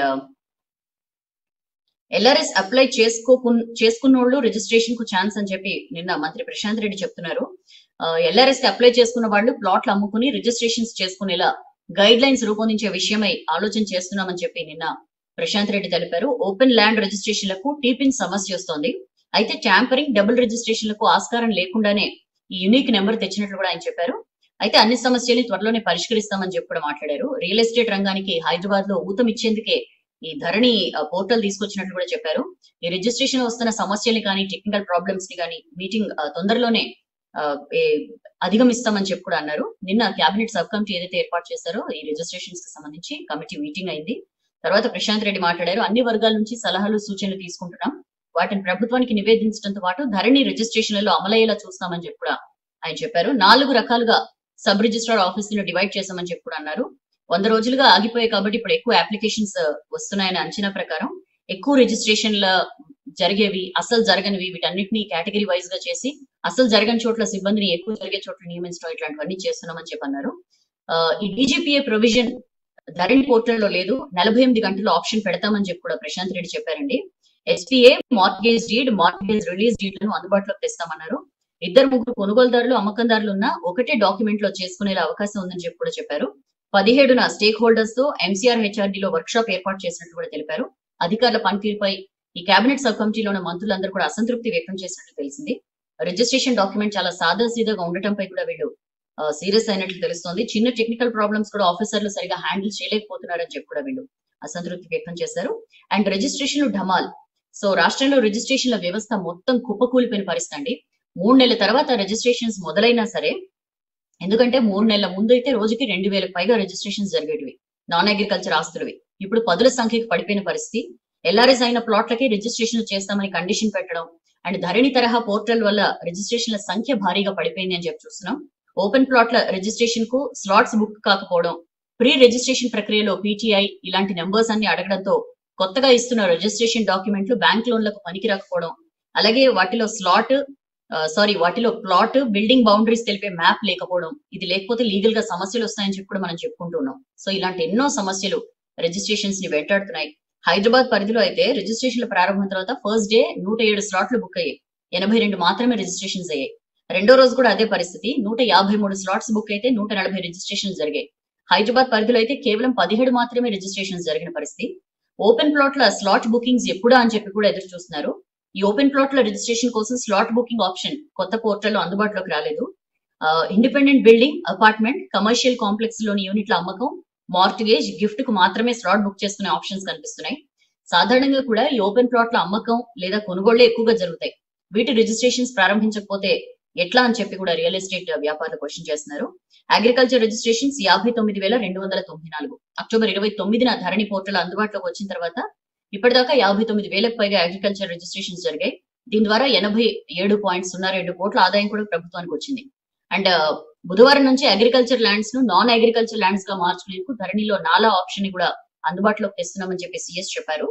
ఎల్ఆర్ఎస్ అప్లై చేసుకోకు చేసుకున్నోళ్ళు రిజిస్ట్రేషన్ కు ఛాన్స్ అని చెప్పి నిన్న మంత్రి ప్రశాంత్ రెడ్డి చెప్తున్నారు ఎల్ఆర్ఎస్ కి అప్లై చేసుకున్న వాళ్ళు ప్లాట్లు అమ్ముకుని రిజిస్ట్రేషన్స్ చేసుకునేలా గైడ్ లైన్స్ రూపొందించే విషయమై ఆలోచన చేస్తున్నామని చెప్పి నిన్న ప్రశాంత్ రెడ్డి తెలిపారు ఓపెన్ ల్యాండ్ రిజిస్ట్రేషన్లకు టీపిన్ సమస్య వస్తోంది అయితే ట్యాంపరింగ్ డబుల్ రిజిస్ట్రేషన్లకు ఆస్కారం లేకుండానే ఈ యునిక్ నెంబర్ తెచ్చినట్లు కూడా ఆయన చెప్పారు అయితే అన్ని సమస్యల్ని త్వరలోనే పరిష్కరిస్తామని చెప్పి కూడా మాట్లాడారు రియల్ ఎస్టేట్ రంగానికి హైదరాబాద్ లో ఊతం ఇచ్చేందుకే ఈ ధరణి పోర్టల్ తీసుకొచ్చినట్లు కూడా చెప్పారు ఈ రిజిస్ట్రేషన్ వస్తున్న సమస్యల్ని కానీ టెక్నికల్ ప్రాబ్లమ్స్ ని కానీ మీటింగ్ తొందరలోనే ఆ, ఏ- అధిగమిస్తామని చెప్పి కూడా అన్నారు నిన్న కేబినెట్ సబ్ కమిటీ ఏదైతే ఏర్పాటు చేశారో ఈ రిజిస్ట్రేషన్స్ కి సంబంధించి కమిటీ మీటింగ్ అయింది తర్వాత ప్రశాంత్ రెడ్డి మాట్లాడారు అన్ని వర్గాల నుంచి సలహాలు సూచనలు తీసుకుంటున్నాం వాటిని ప్రభుత్వానికి నివేదించడంతో పాటు ధరణి రిజిస్ట్రేషన్లలో అమలయ్యేలా చూస్తామని చెప్పి కూడా ఆయన చెప్పారు నాలుగు రకాలుగా సబ్ రిజిస్ట్రార్ ఆఫీసులను డివైడ్ చేశామని చెప్పి కూడా అన్నారు వంద రోజులుగా ఆగిపోయాయి కాబట్టి ఇప్పుడు ఎక్కువ అప్లికేషన్స్ వస్తున్నాయని అంచనా ప్రకారం ఎక్కువ రిజిస్ట్రేషన్ల జరిగేవి అసలు జరగనివి వీటన్నిటిని కేటగిరీ వైజ్ గా చేసి అసలు జరగని చోట్ల సిబ్బందిని ఎక్కువ జరిగే చోట్ల నియమించడం ఇట్లాంటివన్నీ చేస్తున్నామని చెప్పి అన్నారు ఆ, ఈ డీజీపీఏ ప్రొవిజన్ ధరణి పోర్టల్లో లేదు నలభై ఎనిమిది గంటలు ఆప్షన్ పెడతామని చెప్పి కూడా ప్రశాంత్ రెడ్డి చెప్పారండి SPA mortgage deed mortgage release డీడ్లను అందుబాటులోకి తెస్తామన్నారు ఇద్దరు ముగ్గురు కొనుగోలుదారులు అమ్మకందారులు ఉన్న ఒకటే డాక్యుమెంట్ లో చేసుకునేలా అవకాశం ఉందని చెప్పి కూడా చెప్పారు పదిహేడున స్టేక్ హోల్డర్స్ తో ఎంసీఆర్ హెచ్ఆర్డీ లో వర్క్ షాప్ ఏర్పాటు చేసినట్టు కూడా తెలిపారు అధికారుల పనితీరుపై ఈ కేబినెట్ సబ్ కమిటీలోని మంత్రులందరూ కూడా అసంతృప్తి వ్యక్తం చేసినట్లు తెలిసింది రిజిస్ట్రేషన్ డాక్యుమెంట్ చాలా సాదా సీదాగా ఉండటంపై కూడా వీళ్ళు సీరియస్ అయినట్లు తెలుస్తోంది చిన్న టెక్నికల్ ప్రాబ్లమ్స్ కూడా ఆఫీసర్లు సరిగా హ్యాండిల్ చేయలేకపోతున్నారని చెప్పి కూడా వీళ్ళు అసంతృప్తి వ్యక్తం చేశారు అండ్ రిజిస్ట్రేషన్ ఢమాల్ సో రాష్ట్రంలో రిజిస్ట్రేషన్ల వ్యవస్థ మొత్తం కుప్పకూలిపోయిన పరిస్థితి అండి మూడు నెలల తర్వాత రిజిస్ట్రేషన్స్ మొదలైనా సరే ఎందుకంటే మూడు నెలల ముందు అయితే రోజుకి రెండు వేలకు పైగా రిజిస్ట్రేషన్స్ జరిగేటివి నాన్ అగ్రికల్చర్ ఆస్తులవి ఇప్పుడు పదుల సంఖ్యకి పడిపోయిన పరిస్థితి ఎల్ఆర్ఎస్ అయిన ప్లాట్లకి రిజిస్ట్రేషన్ చేస్తామని కండిషన్ పెట్టడం అండ్ ధరణి తరహా పోర్టల్ వల్ల రిజిస్ట్రేషన్ల సంఖ్య భారీగా పడిపోయింది అని చెప్పి చూస్తున్నాం ఓపెన్ ప్లాట్ల రిజిస్ట్రేషన్ కు స్లాట్స్ బుక్ కాకపోవడం ప్రీ రిజిస్ట్రేషన్ ప్రక్రియలో పీటీఐ ఇలాంటి నెంబర్స్ అన్ని అడగడంతో కొత్తగా ఇస్తున్న రిజిస్ట్రేషన్ డాక్యుమెంట్లు బ్యాంక్ లోన్లకు పనికి రాకపోవడం అలాగే వాటిలో స్లాట్ సారీ వాటిలో ప్లాట్ బిల్డింగ్ బౌండరీస్ తెలిపే మ్యాప్ లేకపోవడం ఇది లేకపోతే లీగల్ గా సమస్యలు వస్తాయని చెప్పి కూడా మనం చెప్పుకుంటున్నాం సో ఇలాంటి ఎన్నో సమస్యలు రిజిస్ట్రేషన్స్ ని వెంటాడుతున్నాయి హైదరాబాద్ పరిధిలో అయితే రిజిస్ట్రేషన్ల ప్రారంభం తర్వాత ఫస్ట్ డే నూట ఏడు స్లాట్లు బుక్ అయ్యాయి ఎనభై రెండు మాత్రమే రిజిస్ట్రేషన్స్ అయ్యాయి రెండో రోజు కూడా అదే పరిస్థితి నూట యాభై మూడు స్లాట్స్ బుక్ అయితే నూట నలభై రిజిస్ట్రేషన్స్ జరిగాయి హైదరాబాద్ పరిధిలో అయితే కేవలం పదిహేడు మాత్రమే రిజిస్ట్రేషన్స్ జరిగిన పరిస్థితి ఓపెన్ ప్లాట్ల స్లాట్ బుకింగ్స్ ఎప్పుడా అని చెప్పి కూడా ఎదురు చూస్తున్నారు ఈ ఓపెన్ ప్లాట్ల రిజిస్ట్రేషన్ కోసం స్లాట్ బుకింగ్ ఆప్షన్ కొత్త పోర్టల్లో అందుబాటులోకి రాలేదు independent building apartment commercial complex లోని యూనిట్ల అమ్మకం మార్టిగేజ్ గిఫ్ట్ కు మాత్రమే స్లాట్ బుక్ చేసుకునే ఆప్షన్స్ కనిపిస్తున్నాయి సాధారణంగా కూడా ఈ ఓపెన్ ప్లాట్ల అమ్మకం లేదా కొనుగోళ్లే ఎక్కువగా జరుగుతాయి వీటి రిజిస్ట్రేషన్స్ ప్రారంభించకపోతే ఎట్లా అని చెప్పి కూడా రియల్ ఎస్టేట్ వ్యాపారులు క్వశ్చన్ చేస్తున్నారు అగ్రికల్చర్ రిజిస్ట్రేషన్స్ యాభై తొమ్మిది వేల రెండు వందల తొంభై నాలుగు అక్టోబర్ ఇరవై తొమ్మిదిన ధరణి పోర్టల్ అందుబాటులోకి వచ్చిన తర్వాత ఇప్పటిదాకా యాభై తొమ్మిది వేలకు పైగా అగ్రికల్చర్ రిజిస్ట్రేషన్స్ జరిగాయి దీని ద్వారా ఎనభై ఏడు పాయింట్ సున్నా రెండు కోట్ల ఆదాయం కూడా ప్రభుత్వానికి వచ్చింది అండ్ బుధవారం నుంచి అగ్రికల్చర్ ల్యాండ్స్ ను నాన్ అగ్రికల్చర్ ల్యాండ్స్ గా మార్చుకునేందుకు ధరణిలో నాలా ఆప్షన్ ని కూడా అందుబాటులోకి తెస్తున్నామని చెప్పి సిఎస్ చెప్పారు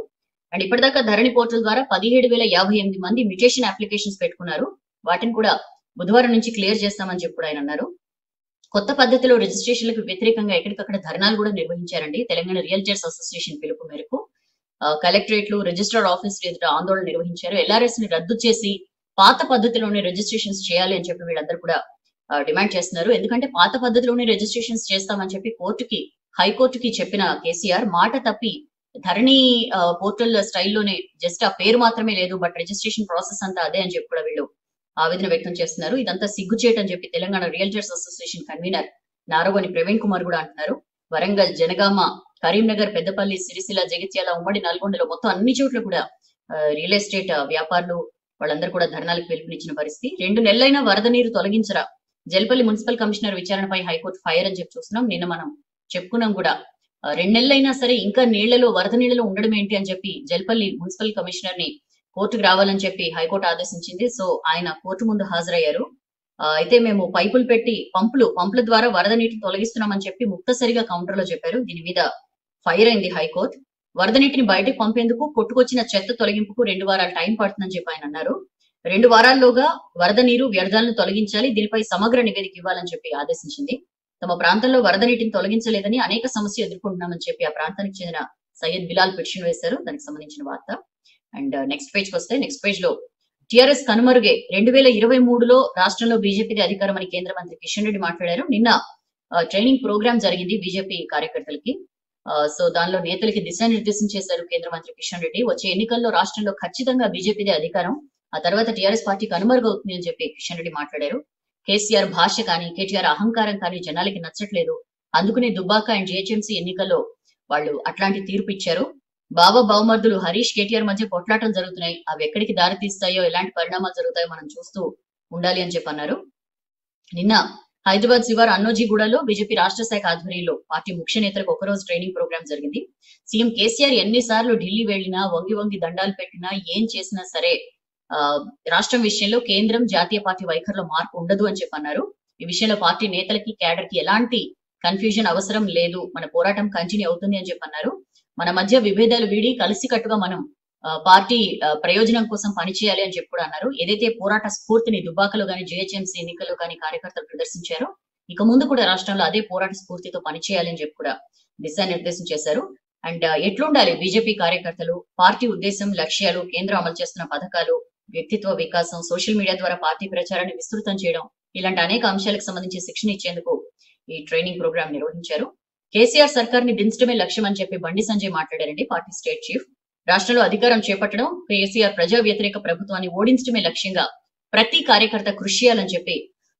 అండ్ ఇప్పటిదాకా ధరణి పోర్టల్ ద్వారా పదిహేడు వేల యాభై ఎనిమిది మంది మ్యూటేషన్ అప్లికేషన్స్ పెట్టుకున్నారు వాటిని కూడా బుధవారం నుంచి క్లియర్ చేస్తామని చెప్పి కూడా ఆయన అన్నారు కొత్త పద్ధతిలో రిజిస్ట్రేషన్లకు వ్యతిరేకంగా ఎక్కడికక్కడ ధర్నాలు కూడా నిర్వహించారండి తెలంగాణ రియల్టర్స్ అసోసియేషన్ పిలుపు మేరకు ఆ, కలెక్టరేట్లు రిజిస్ట్రార్ ఆఫీసులు ఎదుట ఆందోళన నిర్వహించారు ఎల్ఆర్ఎస్ ని రద్దు చేసి పాత పద్ధతిలోనే రిజిస్ట్రేషన్స్ చేయాలి అని చెప్పి వీళ్ళందరూ కూడా ఆ, డిమాండ్ చేస్తున్నారు ఎందుకంటే పాత పద్ధతిలోనే రిజిస్ట్రేషన్స్ చేస్తామని చెప్పి కోర్టుకి హైకోర్టుకి చెప్పిన కేసీఆర్ మాట తప్పి ధరణి పోర్టల్ స్టైల్లోనే జస్ట్ ఆ పేరు మాత్రమే లేదు బట్ రిజిస్ట్రేషన్ ప్రాసెస్ అంతా అదే అని చెప్పి కూడా వీళ్ళు ఆవేదన వ్యక్తం చేస్తున్నారు ఇదంతా సిగ్గుచేట్ అని చెప్పి Telangana realtors association convener Naragoni Praveen Kumar కూడా అంటున్నారు వరంగల్ జనగామ కరీంనగర్ పెద్దపల్లి సిరిసిల్ల జగిత్యాల ఉమ్మడి నల్గొండలో మొత్తం అన్ని చోట్ల కూడా రియల్ ఎస్టేట్ ఆ, వ్యాపారులు వాళ్ళందరూ కూడా ధర్నాలకు పిలుపునిచ్చిన పరిస్థితి రెండు నెలలైనా వరద నీరు తొలగించరా జల్పల్లి మున్సిపల్ కమిషనర్ విచారణపై హైకోర్టు ఫైర్ అని చెప్పి చూస్తున్నాం నిన్న మనం చెప్పుకున్నాం కూడా ఆ, రెండు నెలలైనా సరే ఇంకా నీళ్లలో వరద నీళ్లలో ఉండడం ఏంటి అని చెప్పి జల్పల్లి మున్సిపల్ కమిషనర్ ని కోర్టుకు రావాలని చెప్పి హైకోర్టు ఆదేశించింది సో ఆయన కోర్టు ముందు హాజరయ్యారు ఆ, అయితే మేము పైపులు పెట్టి పంపులు పంపుల ద్వారా వరద నీటిని తొలగిస్తున్నామని చెప్పి ముక్తసరిగా కౌంటర్ లో చెప్పారు దీని మీద ఫైర్ అయింది హైకోర్టు వరద నీటిని బయటకు పంపేందుకు కొట్టుకొచ్చిన చెత్త తొలగింపుకు రెండు వారాలు టైం పడుతుందని చెప్పి ఆయన అన్నారు రెండు వారాల్లోగా వరద నీరు వ్యర్థాలను తొలగించాలి దీనిపై సమగ్ర నివేదిక ఇవ్వాలని చెప్పి ఆదేశించింది తమ ప్రాంతంలో వరద నీటిని తొలగించలేదని అనేక సమస్యలు ఎదుర్కొంటున్నామని చెప్పి ఆ ప్రాంతానికి చెందిన సయ్యద్ బిలాల్ పిటిషన్ వేశారు దానికి సంబంధించిన వార్త అండ్ నెక్స్ట్ పేజ్ కి వస్తే నెక్స్ట్ పేజ్ లో టిఆర్ఎస్ కనుమరుగే రెండు వేల ఇరవై మూడులో రాష్ట్రంలో బీజేపీది అధికారం అని కేంద్ర మంత్రి కిషన్ రెడ్డి మాట్లాడారు నిన్న ట్రైనింగ్ ప్రోగ్రామ్ జరిగింది బీజేపీ కార్యకర్తలకి సో దానిలో నేతలకి దిశానిర్దేశం చేశారు కేంద్ర మంత్రి కిషన్ రెడ్డి వచ్చే ఎన్నికల్లో రాష్ట్రంలో ఖచ్చితంగా బీజేపీదే అధికారం ఆ తర్వాత టీఆర్ఎస్ పార్టీ కనుమరుగవుతుంది అని చెప్పి కిషన్ రెడ్డి మాట్లాడారు కేసీఆర్ భాష కానీ కేటీఆర్ అహంకారం కానీ జనాలకి నచ్చట్లేదు అందుకనే దుబ్బాక అండ్ జిహెచ్ఎంసీ ఎన్నికల్లో వాళ్ళు అట్లాంటి తీర్పు ఇచ్చారు బాబా బహుమర్దులు హరీష్ కేటీఆర్ మధ్య కొట్లాటలు జరుగుతున్నాయి అవి ఎక్కడికి దారి తీస్తాయో ఎలాంటి పరిణామాలు జరుగుతాయో మనం చూస్తూ ఉండాలి అని చెప్పి అన్నారు నిన్న హైదరాబాద్ శివార్ అన్నోజీగూడలో బీజేపీ రాష్ట్ర శాఖ ఆధ్వర్యంలో పార్టీ ముఖ్య నేతలకు ఒకరోజు ట్రైనింగ్ ప్రోగ్రామ్ జరిగింది సీఎం కేసీఆర్ ఎన్నిసార్లు ఢిల్లీ వెళ్లినా వంగి వంగి దండాలు పెట్టినా ఏం చేసినా సరే ఆ రాష్ట్రం విషయంలో కేంద్రం జాతీయ పార్టీ వైఖరిలో మార్పు ఉండదు అని చెప్పి అన్నారు ఈ విషయంలో పార్టీ నేతలకి క్యాడర్ కి ఎలాంటి కన్ఫ్యూజన్ అవసరం లేదు మన పోరాటం కంటిన్యూ అవుతుంది అని చెప్పి అన్నారు మన మధ్య విభేదాలు వీడి కలిసికట్టుగా మనం ఆ, పార్టీ ఆ, ప్రయోజనం కోసం పనిచేయాలి అని చెప్పి కూడా అన్నారు ఏదైతే పోరాట స్ఫూర్తిని దుబ్బాకలో గాని జేహెచ్ఎంసీ ఎన్నికల్లో గాని కార్యకర్తలు ప్రదర్శించారో ఇక ముందు కూడా రాష్ట్రంలో అదే పోరాట స్ఫూర్తితో పనిచేయాలి అని చెప్పి కూడా దిశానిర్దేశం చేశారు అండ్ ఎట్లుండాలి బీజేపీ కార్యకర్తలు పార్టీ ఉద్దేశం లక్ష్యాలు కేంద్రం అమలు చేస్తున్న పథకాలు వ్యక్తిత్వ వికాసం సోషల్ మీడియా ద్వారా పార్టీ ప్రచారాన్ని విస్తృతం చేయడం ఇలాంటి అనేక అంశాలకు సంబంధించి శిక్షణ ఇచ్చేందుకు ఈ ట్రైనింగ్ ప్రోగ్రామ్ నిర్వహించారు కేసీఆర్ సర్కార్ ని దించడమే లక్ష్యం అని చెప్పి బండి సంజయ్ మాట్లాడారండి పార్టీ స్టేట్ చీఫ్ రాష్ట్రంలో అధికారం చేపట్టడం కేసీఆర్ ప్రజా వ్యతిరేక ప్రభుత్వాన్ని ఓడించడమే లక్ష్యంగా ప్రతి కార్యకర్త కృషి చేయాలని చెప్పి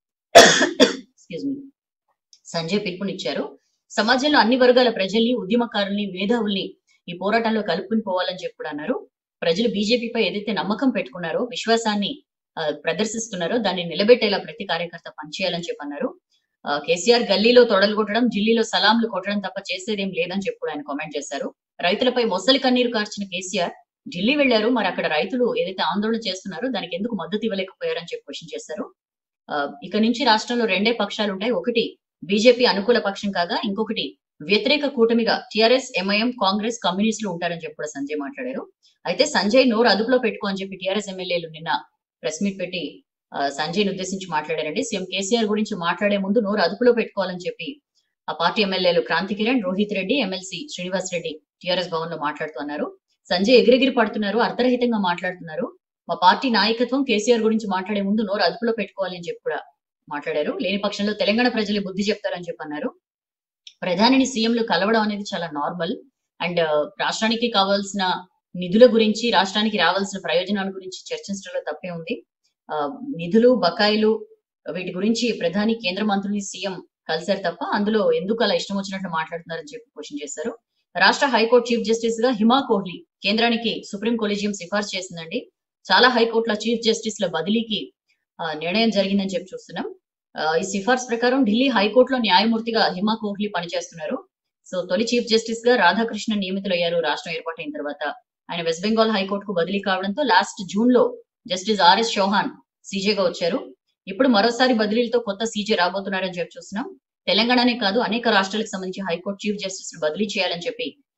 ఎక్స్క్యూజ్ మీ సంజయ్ పిలుపునిచ్చారు సమాజంలో అన్ని వర్గాల ప్రజల్ని ఉద్యమకారుల్ని మేధావుల్ని ఈ పోరాటంలో కలుపుకుని పోవాలని చెప్పి కూడా అన్నారు ప్రజలు బీజేపీపై ఏదైతే నమ్మకం పెట్టుకున్నారో విశ్వాసాన్ని ఆ, ప్రదర్శిస్తున్నారో దాన్ని నిలబెట్టేలా ప్రతి కార్యకర్త పనిచేయాలని చెప్పి అన్నారు ఆ, కేసీఆర్ గల్లీలో తొడలు కొట్టడం ఢిల్లీలో సలాంలు కొట్టడం తప్ప చేసేదేం లేదని చెప్పి కూడా ఆయన కామెంట్ చేశారు రైతులపై మొసలి కన్నీరు కార్చిన కేసీఆర్ ఢిల్లీ వెళ్లారు మరి అక్కడ రైతులు ఏదైతే ఆందోళన చేస్తున్నారో దానికి ఎందుకు మద్దతు ఇవ్వలేకపోయారని చెప్పి క్వశ్చన్ చేశారు ఆ, ఇక నుంచి రాష్ట్రంలో రెండే పక్షాలు ఉంటాయి ఒకటి బీజేపీ అనుకూల పక్షం కాగా ఇంకొకటి వ్యతిరేక కూటమిగా టిఆర్ఎస్ ఎంఐఎం కాంగ్రెస్ కమ్యూనిస్టులు ఉంటారని చెప్పి కూడా సంజయ్ మాట్లాడారు అయితే సంజయ్ నోరు అదుపులో పెట్టుకో అని చెప్పి టిఆర్ఎస్ ఎమ్మెల్యేలు నిన్న ప్రెస్ మీట్ పెట్టి ఆ, సంజయ్ని ఉద్దేశించి మాట్లాడారండి సీఎం కేసీఆర్ గురించి మాట్లాడే ముందు నోరు అదుపులో పెట్టుకోవాలని చెప్పి ఆ పార్టీ ఎమ్మెల్యేలు క్రాంతి కిరణ్ రోహిత్ రెడ్డి ఎమ్మెల్సీ శ్రీనివాస్ రెడ్డి టిఆర్ఎస్ భవన్ లో మాట్లాడుతున్నారు సంజయ్ ఎగిరెగిరి పడుతున్నారు అర్ధరహితంగా మాట్లాడుతున్నారు మా పార్టీ నాయకత్వం కేసీఆర్ గురించి మాట్లాడే ముందు నోరు అదుపులో పెట్టుకోవాలి అని చెప్పి కూడా మాట్లాడారు లేని పక్షంలో తెలంగాణ ప్రజలు బుద్ధి చెప్తారని చెప్పి అన్నారు ప్రధానిని సీఎంలు కలవడం అనేది చాలా నార్మల్ అండ్ రాష్ట్రానికి కావాల్సిన నిధుల గురించి రాష్ట్రానికి రావాల్సిన ప్రయోజనాల గురించి చర్చించడంలో తప్పే ఉంది ఆ, నిధులు బకాయిలు వీటి గురించి ప్రధాని కేంద్ర మంత్రుల్ని సీఎం కలిశారు తప్ప అందులో ఎందుకు అలా ఇష్టం వచ్చినట్లు మాట్లాడుతున్నారని చెప్పి క్వశ్చన్ చేశారు రాష్ట్ర హైకోర్టు చీఫ్ జస్టిస్ గా హిమా కోహ్లీ కేంద్రానికి సుప్రీం కొలీజియం సిఫార్సు చేసిందండి చాలా హైకోర్టుల చీఫ్ జస్టిస్ ల బదిలీకి ఆ, నిర్ణయం జరిగిందని చెప్పి చూస్తున్నాం ఆ, ఈ సిఫార్సు ప్రకారం ఢిల్లీ హైకోర్టులో న్యాయమూర్తిగా హిమా కోహ్లీ పనిచేస్తున్నారు సో తొలి చీఫ్ జస్టిస్ గా రాధాకృష్ణ నియమితులయ్యారు రాష్ట్రం ఏర్పాటైన తర్వాత ఆయన వెస్ట్ బెంగాల్ హైకోర్టుకు బదిలీ కావడంతో లాస్ట్ జూన్ లో జస్టిస్ ఆర్ఎస్ చౌహాన్ సీజేగా వచ్చారు ఇప్పుడు మరోసారి బదిలీలతో కొత్త సీజే రాబోతున్నారని చెప్పి చూస్తున్నాం తెలంగాణనే కాదు అనేక రాష్ట్రాలకు సంబంధించి హైకోర్టు చీఫ్ జస్టిస్ బదిలీ చేయాలని చెప్పి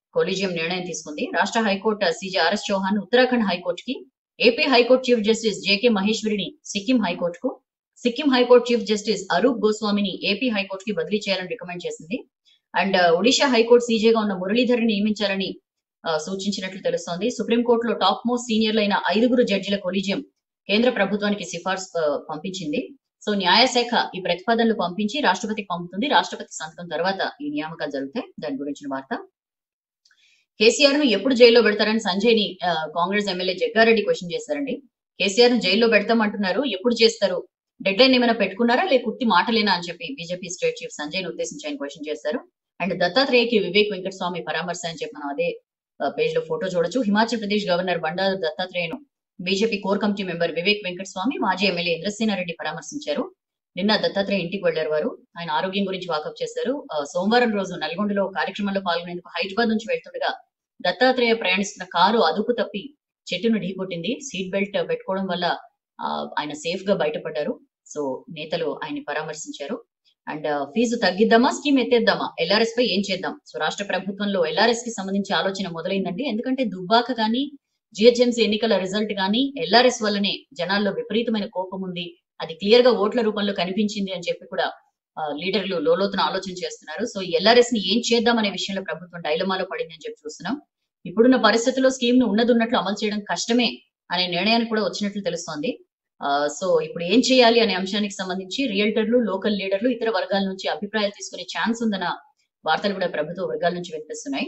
కొలీజియం నిర్ణయం తీసుకుంది రాష్ట్ర high court CJ RS Chauhan Uttarakhand హైకోర్టుకి AP high court chief justice JK మహేశ్వరిని సిక్కిం హైకోర్టుకు Sikkim high court chief justice Arup గోస్వామిని ఏపీ హైకోర్టుకి బదిలీ చేయాలని రికమెండ్ చేసింది అండ్ ఒడిషా హైకోర్టు సీజేగా ఉన్న మురళీధర్ని నియమించాలని ఆ, సూచించినట్లు తెలుస్తోంది సుప్రీంకోర్టులో టాప్ మోస్ట్ సీనియర్లైన ఐదుగురు జడ్జిల కొలీజియం కేంద్ర ప్రభుత్వానికి సిఫార్సు ఆ, పంపించింది సో న్యాయశాఖ ఈ ప్రతిపాదనలు పంపించి రాష్ట్రపతికి పంపుతుంది రాష్ట్రపతి సంతకం తర్వాత ఈ నియామకాలు జరుగుతాయి దాని గురించిన వార్త కేసీఆర్ ను ఎప్పుడు జైల్లో పెడతారని సంజయ్ ని ఆ, కాంగ్రెస్ ఎమ్మెల్యే జగ్గారెడ్డి క్వశ్చన్ చేశారండి కేసీఆర్ ను జైల్లో పెడతామంటున్నారు ఎప్పుడు చేస్తారు డెడ్ లైన్ ఏమైనా పెట్టుకున్నారా లేక కుట్టి మాటలేనా అని చెప్పి బీజేపీ స్టేట్ చీఫ్ సంజయ్ ను ఉద్దేశించి ఆయన క్వశ్చన్ చేశారు అండ్ దత్తాత్రేయకి వివేక్ వెంకటస్వామి పరామర్శ అని చెప్పి మనం అదే పేజ్ లో ఫోటో చూడొచ్చు హిమాచల్ ప్రదేశ్ గవర్నర్ బండారు దత్తాత్రేయను BJP core committee member Vivek Venkataswamy మాజీ ఎమ్మెల్యే ఇంద్రసేనారెడ్డి పరామర్శించారు నిన్న దత్తాత్రేయ ఇంటికి వెళ్లారు వారు ఆయన ఆరోగ్యం గురించి వాకప్ చేశారు ఆ, సోమవారం రోజు నల్గొండలో కార్యక్రమంలో పాల్గొనేందుకు హైదరాబాద్ నుంచి వెళ్తుండగా దత్తాత్రేయ ప్రయాణిస్తున్న కారు అదుపు తప్పి చెట్టును ఢీకొట్టింది సీట్ బెల్ట్ పెట్టుకోవడం వల్ల ఆ, ఆయన సేఫ్ గా బయటపడ్డారు సో నేతలు ఆయన్ని పరామర్శించారు అండ్ ఫీజు తగ్గిద్దామా స్కీమ్ ఎత్తేద్దామా ఎల్ఆర్ఎస్ పై ఏం చేద్దాం సో రాష్ట్ర ప్రభుత్వంలో ఎల్ఆర్ఎస్ కి సంబంధించి ఆలోచన మొదలైందండి ఎందుకంటే దుబ్బాక కానీ జిహెచ్ఎంసీ ఎన్నికల రిజల్ట్ కానీ ఎల్ఆర్ఎస్ వల్లనే జనాల్లో విపరీతమైన కోపం ఉంది అది క్లియర్ గా ఓట్ల రూపంలో కనిపించింది అని చెప్పి కూడా ఆ, లీడర్లు లోలోతున ఆలోచన చేస్తున్నారు సో ఎల్ఆర్ఎస్ ని ఏం చేద్దాం అనే విషయంలో ప్రభుత్వం డైలమాలో పడింది అని చెప్పి చూస్తున్నాం ఇప్పుడున్న పరిస్థితుల్లో స్కీమ్ ను ఉన్నది ఉన్నట్లు అమలు చేయడం కష్టమే అనే నిర్ణయానికి కూడా వచ్చినట్లు తెలుస్తోంది ఆ, సో ఇప్పుడు ఏం చేయాలి అనే అంశానికి సంబంధించి రియల్టర్లు లోకల్ లీడర్లు ఇతర వర్గాల నుంచి అభిప్రాయాలు తీసుకునే ఛాన్స్ ఉందన్న వార్తలు కూడా ప్రభుత్వ వర్గాల నుంచి వినిపిస్తున్నాయి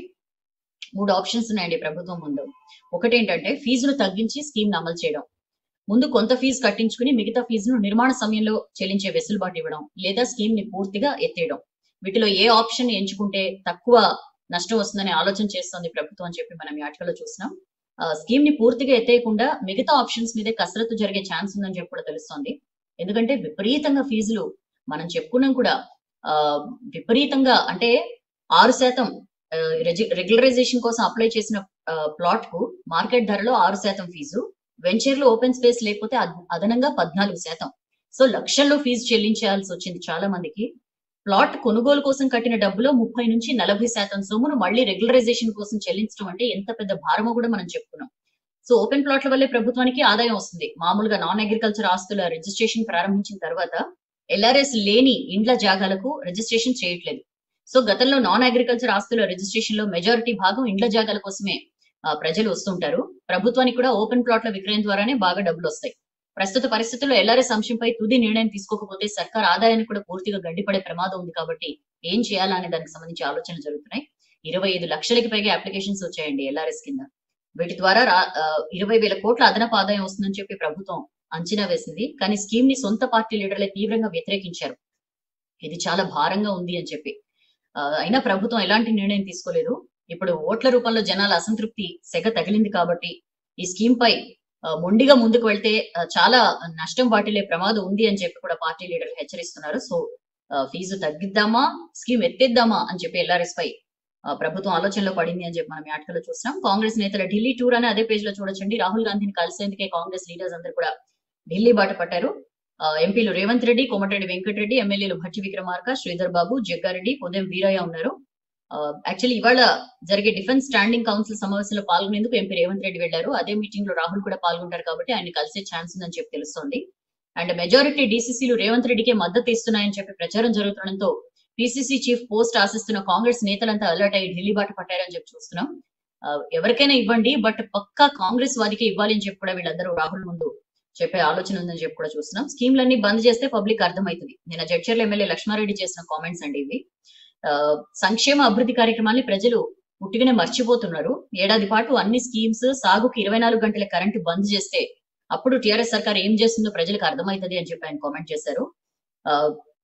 మూడు ఆప్షన్స్ ఉన్నాయండి ప్రభుత్వం ముందు ఒకటి ఏంటంటే ఫీజును తగ్గించి స్కీమ్ ను అమలు చేయడం ముందు కొంత ఫీజు కట్టించుకుని మిగతా ఫీజును నిర్మాణ సమయంలో చెల్లించే వెసులుబాటు ఇవ్వడం లేదా స్కీమ్ ని పూర్తిగా ఎత్తేయడం వీటిలో ఏ ఆప్షన్ ఎంచుకుంటే తక్కువ నష్టం వస్తుందనే ఆలోచన చేస్తోంది ప్రభుత్వం అని చెప్పి మనం ఈ ఆటలో చూసినాం ఆ, స్కీమ్ ని పూర్తిగా ఎత్తేయకుండా మిగతా ఆప్షన్స్ మీదే కసరత్తు జరిగే ఛాన్స్ ఉందని చెప్పి కూడా తెలుస్తోంది ఎందుకంటే విపరీతంగా ఫీజులు మనం చెప్పుకున్నాం కూడా ఆ విపరీతంగా అంటే ఆరు శాతం రెగ్యులరైజేషన్ కోసం అప్లై చేసిన ప్లాట్ కు మార్కెట్ ధరలో ఆరు శాతం ఫీజు వెంచర్లు ఓపెన్ స్పేస్ లేకపోతే అద్- అదనంగా పద్నాలుగు శాతం సో లక్షల్లో ఫీజు చెల్లించాల్సి వచ్చింది చాలా మందికి ప్లాట్ కొనుగోలు కోసం కట్టిన డబ్బులో ముప్పై నుంచి నలభై శాతం సొమ్మును మళ్ళీ రెగ్యులరైజేషన్ కోసం చెల్లించడం అంటే ఎంత పెద్ద భారమో కూడా మనం చెప్పుకున్నాం సో ఓపెన్ ప్లాట్ల వల్లే ప్రభుత్వానికి ఆదాయం వస్తుంది మామూలుగా నాన్ అగ్రికల్చర్ ఆస్తుల రిజిస్ట్రేషన్ ప్రారంభించిన తర్వాత ఎల్ఆర్ఎస్ లేని ఇండ్ల జాగాలకు రిజిస్ట్రేషన్ చేయట్లేదు సో గతంలో నాన్ అగ్రికల్చర్ ఆస్తుల రిజిస్ట్రేషన్ లో మెజారిటీ భాగం ఇండ్ల జాగాల కోసమే ఆ, ప్రజలు వస్తుంటారు ప్రభుత్వానికి కూడా ఓపెన్ ప్లాట్ల విక్రయం ద్వారానే బాగా డబ్బులు వస్తాయి ప్రస్తుత పరిస్థితుల్లో ఎల్ఆర్ఎస్ అంశంపై తుది నిర్ణయం తీసుకోకపోతే సర్కార్ ఆదాయాన్ని కూడా పూర్తిగా గడ్డిపడే ప్రమాదం ఉంది కాబట్టి ఏం చేయాలా అనే దానికి సంబంధించి ఆలోచనలు జరుగుతున్నాయి ఇరవై ఐదు లక్షలకి పైగా అప్లికేషన్స్ వచ్చాయండి ఎల్ఆర్ఎస్ కింద వీటి ద్వారా రా- ఆ, ఇరవై వేల కోట్ల అదనపు ఆదాయం వస్తుందని చెప్పి ప్రభుత్వం అంచనా వేసింది కానీ స్కీమ్ ని సొంత పార్టీ లీడర్లే తీవ్రంగా వ్యతిరేకించారు ఇది చాలా భారంగా ఉంది అని చెప్పి ఆ, అయినా ప్రభుత్వం ఎలాంటి నిర్ణయం తీసుకోలేదు ఇప్పుడు ఓట్ల రూపంలో జనాల అసంతృప్తి సెగ తగిలింది కాబట్టి ఈ స్కీమ్ పై ఆ, మొండిగా ముందుకు వెళ్తే ఆ, చాలా నష్టం వాటిల్లే ప్రమాదం ఉంది అని చెప్పి కూడా పార్టీ లీడర్లు హెచ్చరిస్తున్నారు సో ఆ, ఫీజు తగ్గిద్దామా స్కీమ్ ఎత్తేద్దామా అని చెప్పి ఎల్ఆర్ఎస్ పై ఆ, ప్రభుత్వం ఆలోచనలో పడింది అని చెప్పి మనం ఈ ఆటలో చూస్తున్నాం కాంగ్రెస్ నేతల ఢిల్లీ టూర్ అని అదే పేజ్ లో చూడొచ్చండి రాహుల్ గాంధీని కలిసేందుకే కాంగ్రెస్ లీడర్స్ అందరూ కూడా ఢిల్లీ బాట పట్టారు ఆ, ఎంపీలు రేవంత్ రెడ్డి కోమటిరెడ్డి వెంకటరెడ్డి ఎమ్మెల్యేలు భట్టి విక్రమార్క శ్రీధర్ బాబు జగ్గారెడ్డి పొదెం వీరయ్య ఉన్నారు యాక్చువల్లీ ఇవాళ జరిగే డిఫెన్స్ స్టాండింగ్ కౌన్సిల్ సమావేశంలో పాల్గొనేందుకు ఎంపీ రేవంత్ రెడ్డి వెళ్లారు అదే మీటింగ్ లో రాహుల్ కూడా పాల్గొంటారు కాబట్టి ఆయన కలిసే ఛాన్స్ ఉందని చెప్పి తెలుస్తోంది అండ్ మెజారిటీ డీసీసీలు రేవంత్ రెడ్డికే మద్దతు ఇస్తున్నాయని చెప్పి ప్రచారం జరుగుతుండటంతో పిసిసి చీఫ్ పోస్ట్ ఆశిస్తున్న కాంగ్రెస్ నేతలంతా అలర్ట్ అయ్యి ఢిల్లీ బాట పట్టారని చెప్పి చూస్తున్నాం ఆ, ఎవరికైనా ఇవ్వండి బట్ పక్కా కాంగ్రెస్ వారికే ఇవ్వాలి అని చెప్పి కూడా వీళ్ళందరూ రాహుల్ ముందు చెప్పే ఆలోచన ఉందని చెప్పి కూడా చూస్తున్నాం స్కీమ్లన్నీ బంద్ చేస్తే పబ్లిక్ అర్థమవుతుంది నిన్న జడ్చర్ల ఎమ్మెల్యే లక్ష్మారెడ్డి చేసిన కామెంట్స్ అండి ఇవి ఆ, సంక్షేమ అభివృద్ధి కార్యక్రమాల్ని ప్రజలు పుట్టిగానే మర్చిపోతున్నారు ఏడాది పాటు అన్ని స్కీమ్స్ సాగుకి ఇరవై నాలుగు గంటల కరెంటు బంద్ చేస్తే అప్పుడు టిఆర్ఎస్ సర్కార్ ఏం చేస్తుందో ప్రజలకు అర్థమవుతుంది అని చెప్పి ఆయన కామెంట్ చేశారు ఆ,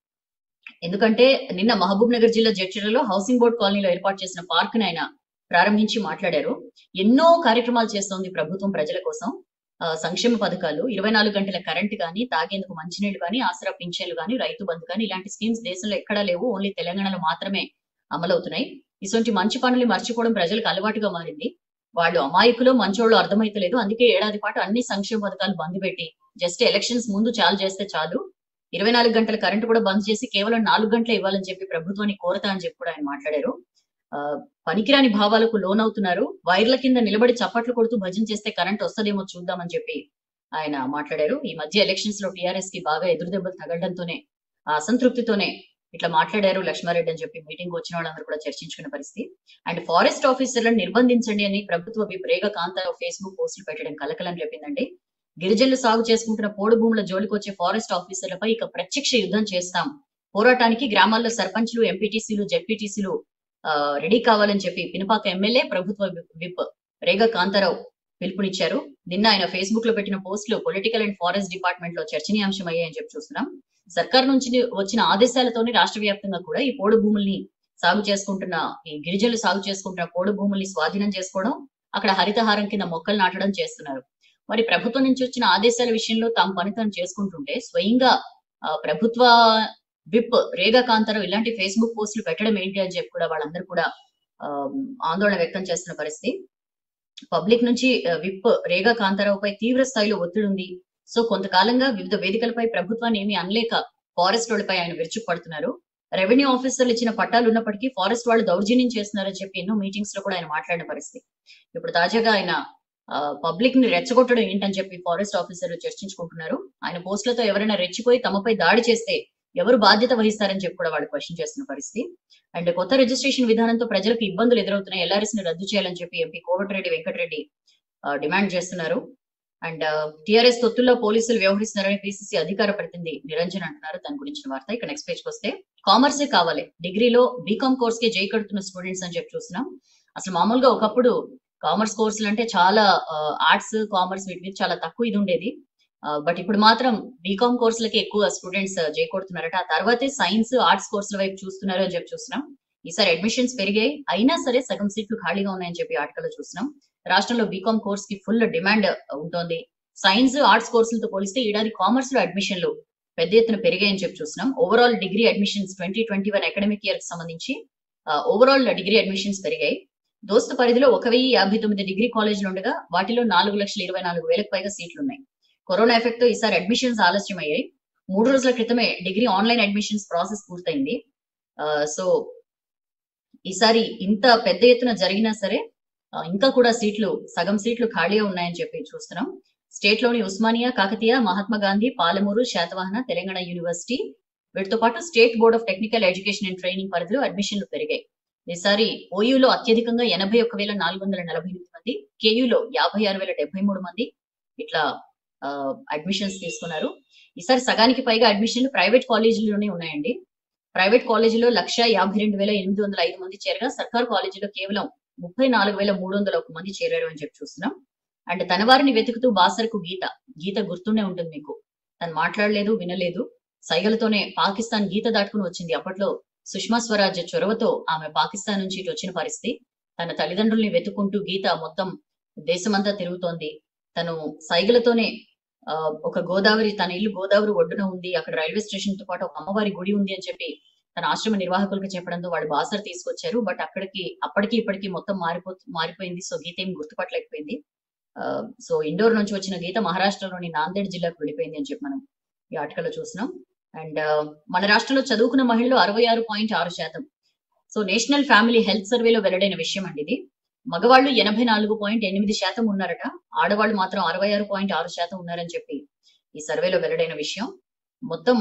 ఎందుకంటే నిన్న మహబూబ్ నగర్ జిల్లా జడ్చర్లలో హౌసింగ్ బోర్డ్ కాలనీలో ఏర్పాటు చేసిన పార్క్ ని ఆయన ప్రారంభించి మాట్లాడారు ఎన్నో కార్యక్రమాలు చేస్తోంది ప్రభుత్వం ప్రజల కోసం ఆ, సంక్షేమ పథకాలు ఇరవై నాలుగు గంటల కరెంట్ కానీ తాగేందుకు మంచినీళ్లు కానీ ఆసరా పింఛన్లు కానీ రైతు బంధు కానీ ఇలాంటి స్కీమ్స్ దేశంలో ఎక్కడా లేవు ఓన్లీ తెలంగాణలో మాత్రమే అమలవుతున్నాయి ఇటువంటి మంచి పనులు మర్చిపోవడం ప్రజలకు అలవాటుగా మారింది వాళ్ళు అమాయకులు మంచోళ్ళు అర్థమైతలేదు అందుకే ఏడాది పాటు అన్ని సంక్షేమ పథకాలు బంద్ పెట్టి జస్ట్ ఎలక్షన్స్ ముందు చాలు చేస్తే చాలు ఇరవై నాలుగు గంటల కరెంట్ కూడా బంద్ చేసి కేవలం నాలుగు గంటలే ఇవ్వాలని చెప్పి ప్రభుత్వాన్ని కోరతా అని చెప్పి కూడా ఆయన మాట్లాడారు ఆ, పనికిరాని భావాలకు లోనవుతున్నారు వైర్ల కింద నిలబడి చప్పట్లు కొడుతూ భజన చేస్తే కరెంట్ వస్తదేమో చూద్దామని చెప్పి ఆయన మాట్లాడారు ఈ మధ్య ఎలక్షన్స్ లో టిఆర్ఎస్ కి బాగా ఎదురు దెబ్బలు తగలడంతోనే ఆ అసంతృప్తితోనే ఇట్లా మాట్లాడారు లక్ష్మారెడ్డి అని చెప్పి మీటింగ్ వచ్చిన వాళ్ళందరూ కూడా చర్చించుకున్న పరిస్థితి అండ్ ఫారెస్ట్ ఆఫీసర్లను నిర్బంధించండి అని ప్రభుత్వ విప్ రేగ కాంతారావు ఫేస్బుక్ పోస్టులు పెట్టడం కలకలం చెప్పిందండి గిరిజనులు సాగు చేసుకుంటున్న పోడు భూముల జోలికి వచ్చే ఫారెస్ట్ ఆఫీసర్లపై ఇక ప్రత్యక్ష యుద్ధం చేస్తాం పోరాటానికి గ్రామాల్లో సర్పంచ్లు ఎంపీటీసీలు జెడ్పీటీసీలు రెడీ కావాలని చెప్పి పినపాక ఎమ్మెల్యే ప్రభుత్వ విప్- విప్ రేగ కాంతారావు పిలుపునిచ్చారు నిన్న ఆయన ఫేస్బుక్ లో పెట్టిన పోస్టులు పొలిటికల్ అండ్ ఫారెస్ట్ డిపార్ట్మెంట్ లో చర్చనీయాంశం అయ్యాయని చెప్పి చూస్తున్నాం సర్కార్ నుంచి వచ్చిన ఆదేశాలతోనే రాష్ట్ర వ్యాప్తంగా కూడా ఈ పోడు భూముల్ని సాగు చేసుకుంటున్న ఈ గిరిజనులు సాగు చేసుకుంటున్న పోడు భూముల్ని స్వాధీనం చేసుకోవడం అక్కడ హరితహారం కింద మొక్కలు నాటడం చేస్తున్నారు మరి ప్రభుత్వం నుంచి వచ్చిన ఆదేశాల విషయంలో తాము పనితనం చేసుకుంటుంటే స్వయంగా ఆ, ప్రభుత్వ విప్ రేగా కాంతారావు ఇలాంటి ఫేస్బుక్ పోస్టులు పెట్టడం ఏంటి అని చెప్పి కూడా వాళ్ళందరూ కూడా ఆ, ఆందోళన వ్యక్తం చేస్తున్న పరిస్థితి పబ్లిక్ నుంచి ఆ, విప్ రేగా కాంతారావుపై తీవ్ర స్థాయిలో ఒత్తిడి ఉంది సో కొంతకాలంగా వివిధ వేదికలపై ప్రభుత్వాన్ని ఏమీ అనలేక ఫారెస్ట్ వాళ్ళపై ఆయన విరుచుకుపడుతున్నారు రెవెన్యూ ఆఫీసర్లు ఇచ్చిన పట్టాలు ఉన్నప్పటికీ ఫారెస్ట్ వాళ్ళు దౌర్జన్యం చేస్తున్నారని చెప్పి ఎన్నో మీటింగ్స్ లో కూడా ఆయన మాట్లాడిన పరిస్థితి ఇప్పుడు తాజాగా ఆయన పబ్లిక్ ని రెచ్చగొట్టడం ఏంటని చెప్పి ఫారెస్ట్ ఆఫీసర్లు చర్చించుకుంటున్నారు ఆయన పోస్టులతో ఎవరైనా రెచ్చిపోయి తమపై దాడి చేస్తే ఎవరు బాధ్యత వహిస్తారని చెప్పి కూడా వాళ్ళు క్వశ్చన్ చేస్తున్న పరిస్థితి అండ్ కొత్త రిజిస్ట్రేషన్ విధానంతో ప్రజలకు ఇబ్బందులు ఎదురవుతున్నాయి ఎల్ఆర్ఎస్ ని రద్దు చేయాలని చెప్పి ఎంపీ కోమటిరెడ్డి వెంకటరెడ్డి ఆ, డిమాండ్ చేస్తున్నారు అండ్ టిఆర్ఎస్ తొత్తుల్లో పోలీసులు వ్యవహరిస్తున్నారని పిసిసి అధికార ప్రతినిధి నిరంజన్ అంటున్నారు దాని గురించిన వార్త ఇక నెక్స్ట్ పేజ్ వస్తే కామర్సే కావాలి డిగ్రీలో బీకామ్ కోర్స్ కి జై కడుతున్న స్టూడెంట్స్ అని చెప్పి చూస్తున్నాం అసలు మామూలుగా ఒకప్పుడు కామర్స్ కోర్సులు అంటే చాలా ఆర్ట్స్ కామర్స్ వీటి మీద చాలా తక్కువ ఇది ఉండేది బట్ ఇప్పుడు మాత్రం బీకామ్ కోర్సులకి ఎక్కువ స్టూడెంట్స్ జై కొడుతున్నారట ఆ తర్వాతే సైన్స్ ఆర్ట్స్ కోర్సుల వైపు చూస్తున్నారు అని చెప్పి చూస్తున్నాం ఈసారి అడ్మిషన్స్ పెరిగాయి అయినా సరే సగం సీట్లు ఖాళీగా ఉన్నాయని చెప్పి ఆర్టికల్ చూస్తున్నాం రాష్ట్రంలో బీకామ్ కోర్స్ కి ఫుల్ డిమాండ్ ఉంటుంది సైన్స్ ఆర్ట్స్ కోర్సులతో పోలిస్తే ఈ ఏడాది కామర్స్ లో అడ్మిషన్లు పెద్ద ఎత్తున పెరిగాయని చెప్పి చూస్తున్నాం overall degree admissions twenty twenty one academic year కి సంబంధించి ఓవరాల్ డిగ్రీ అడ్మిషన్స్ పెరిగాయి దోస్తు పరిధిలో ఒక వెయ్యి యాభై తొమ్మిది డిగ్రీ కాలేజీలు ఉండగా వాటిలో నాలుగు లక్షల ఇరవై నాలుగు వేలకు పైగా సీట్లు ఉన్నాయి కరోనా ఎఫెక్ట్ తో ఈసారి అడ్మిషన్స్ ఆలస్యం అయ్యాయి మూడు రోజుల క్రితమే డిగ్రీ ఆన్లైన్ అడ్మిషన్స్ ప్రాసెస్ పూర్తయింది సో ఈసారి ఇంత పెద్ద ఎత్తున జరిగినా సరే ఆ, ఇంకా కూడా సీట్లు సగం సీట్లు ఖాళీగా ఉన్నాయని చెప్పి చూస్తున్నాం స్టేట్ లోని ఉస్మానియా కాకతీయ మహాత్మా గాంధీ పాలమూరు శాతవాహన తెలంగాణ యూనివర్సిటీ వీటితో పాటు state board of technical education and training పరిధిలో అడ్మిషన్లు పెరిగాయి ఈసారి ఓయూలో అత్యధికంగా ఎనభై ఒక్క వేల నాలుగు వందల నలభై ఎనిమిది మంది కేయూలో యాభై ఆరు వేల డెబ్బై మూడు మంది ఇట్లా అడ్మిషన్స్ తీసుకున్నారు ఈసారి సగానికి పైగా అడ్మిషన్లు ప్రైవేట్ కాలేజీలోనే ఉన్నాయండి ప్రైవేట్ కాలేజీలో లక్ష యాభై రెండు వేల ఎనిమిది వందల ఐదు మంది చేరగా సర్కార్ కాలేజీలో కేవలం ముప్పై నాలుగు వేల మూడు వందల ఒక మంది చేరారు అని చెప్పి చూస్తున్నాం అండ్ తన వారిని వెతుకుతూ బాసరకు గీత గీత గుర్తుండే ఉంటుంది మీకు తను మాట్లాడలేదు వినలేదు సైగలతోనే పాకిస్తాన్ గీత దాటుకుని వచ్చింది అప్పట్లో సుష్మా స్వరాజ్ చొరవతో ఆమె పాకిస్తాన్ నుంచి ఇటు వచ్చిన పరిస్థితి తన తల్లిదండ్రుల్ని వెతుక్కుంటూ గీత మొత్తం దేశమంతా తిరుగుతోంది తను సైగలతోనే ఆ, ఒక గోదావరి తన ఇల్లు గోదావరి ఒడ్డున ఉంది అక్కడ రైల్వే స్టేషన్ తో పాటు ఒక అమ్మవారి గుడి ఉంది అని చెప్పి తన ఆశ్రమ నిర్వాహకులకు చెప్పడంతో వాడు బాసర్ తీసుకొచ్చారు బట్ అక్కడికి అప్పటికి ఇప్పటికి మొత్తం మారిపో మారిపోయింది సో గీత ఏం గుర్తుపట్టలేకపోయింది ఆ, సో ఇండోర్ నుంచి వచ్చిన గీత మహారాష్ట్రలోని నాందేడ్ జిల్లాకు వెళ్ళిపోయింది అని చెప్పి మనం ఈ ఆర్టికల్ లో చూస్తున్నాం అండ్ మన రాష్ట్రంలో చదువుకున్న మహిళలు అరవై ఆరు పాయింట్ ఆరు శాతం సో నేషనల్ ఫ్యామిలీ హెల్త్ సర్వేలో వెల్లడైన విషయం అండి ఇది మగవాళ్ళు ఎనభై నాలుగు పాయింట్ ఎనిమిది శాతం ఉన్నారట ఆడవాళ్ళు మాత్రం అరవై ఆరు పాయింట్ ఆరు శాతం ఉన్నారని చెప్పి ఈ సర్వేలో వెల్లడైన విషయం మొత్తం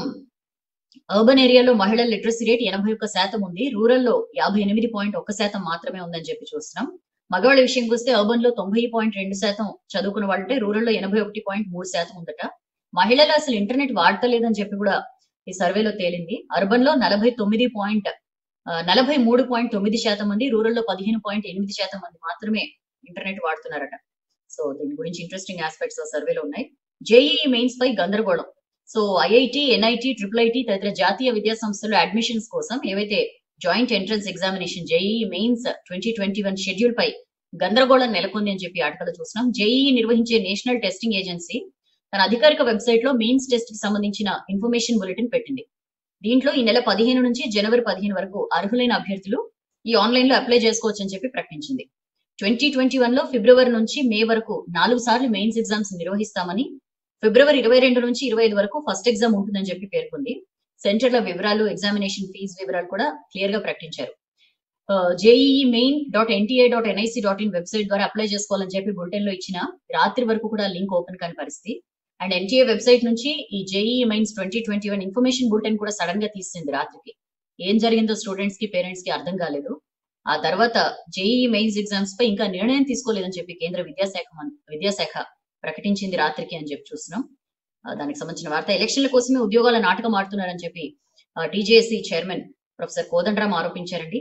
అర్బన్ ఏరియాలో మహిళల లిటరసీ రేట్ ఎనభై ఒక్క శాతం ఉంది రూరల్ లో యాభై ఎనిమిది పాయింట్ ఒక్క శాతం మాత్రమే ఉందని చెప్పి చూస్తున్నాం మగవాళ్ళ విషయంకి వస్తే అర్బన్ లో తొంభై పాయింట్ రెండు శాతం చదువుకున్న వాళ్ళంటే రూరల్ లో ఎనభై ఒకటి పాయింట్ మూడు శాతం ఉందట మహిళలు అసలు ఇంటర్నెట్ వాడతలేదని చెప్పి కూడా ఈ సర్వేలో తేలింది అర్బన్ లో నలభై తొమ్మిది పాయింట్ నలభై మూడు పాయింట్ తొమ్మిది శాతం మంది రూరల్ లో పదిహేను పాయింట్ ఎనిమిది శాతం మంది మాత్రమే ఇంటర్నెట్ వాడుతున్నారట సో దీని గురించి ఇంట్రెస్టింగ్ ఆస్పెక్ట్స్ ఆ సర్వేలో ఉన్నాయి జేఈఈ మెయిన్స్ పై గందరగోళం so IIT NIT triple IT తదితర జాతీయ విద్యా సంస్థలు అడ్మిషన్స్ కోసం ఏవైతే joint entrance examination JEE mains twenty twenty one schedule పై గందరగోళం నెలకొంది అని చెప్పి ఆర్టికల్ చూస్తున్నాం జేఈఈ నిర్వహించే నేషనల్ టెస్టింగ్ ఏజెన్సీ తన అధికారిక వెబ్సైట్ లో మెయిన్స్ టెస్ట్ కి సంబంధించిన ఇన్ఫర్మేషన్ బులెటిన్ పెట్టింది దీంట్లో ఈ నెల పదిహేను నుంచి జనవరి పదిహేను వరకు అర్హులైన అభ్యర్థులు ఈ ఆన్లైన్ లో అప్లై చేసుకోవచ్చు అని చెప్పి ప్రకటించింది ట్వంటీ ట్వంటీ వన్ లో ఫిబ్రవరి నుంచి మే వరకు నాలుగు సార్లు మెయిన్స్ ఎగ్జామ్స్ నిర్వహిస్తామని ఫిబ్రవరి ఇరవై రెండు నుంచి ఇరవై ఐదు వరకు ఫస్ట్ ఎగ్జామ్ ఉంటుందని చెప్పి పేర్కొంది సెంటర్ల వివరాలు ఎగ్జామినేషన్ ఫీజు వివరాలు కూడా క్లియర్ గా ప్రకటించారు JEE main dot NTA dot NIC dot in website ద్వారా అప్లై చేసుకోవాలని చెప్పి బులెటిన్ లో ఇచ్చిన రాత్రి వరకు కూడా లింక్ ఓపెన్ కాని పరిస్థితి అండ్ ఎన్టీఏ వెబ్సైట్ నుంచి ఈ JEE mains twenty twenty one information bulletin కూడా సడన్ గా తీసింది రాత్రికి ఏం జరిగిందో స్టూడెంట్స్ కి పేరెంట్స్ కి అర్థం కాలేదు ఆ తర్వాత జేఈఈ మెయిన్స్ ఎగ్జామ్స్ పై ఇంకా నిర్ణయం తీసుకోలేదని చెప్పి కేంద్ర విద్యాశాఖ మం- విద్యాశాఖ ప్రకటించింది రాత్రికి అని చెప్పి చూస్తున్నాం ఆ, దానికి సంబంధించిన వార్త ఎలక్షన్ల కోసమే ఉద్యోగాల నాటకం ఆడుతున్నారని చెప్పి టీజేఎస్సీ చైర్మన్ ప్రొఫెసర్ కోదండరాం ఆరోపించారండి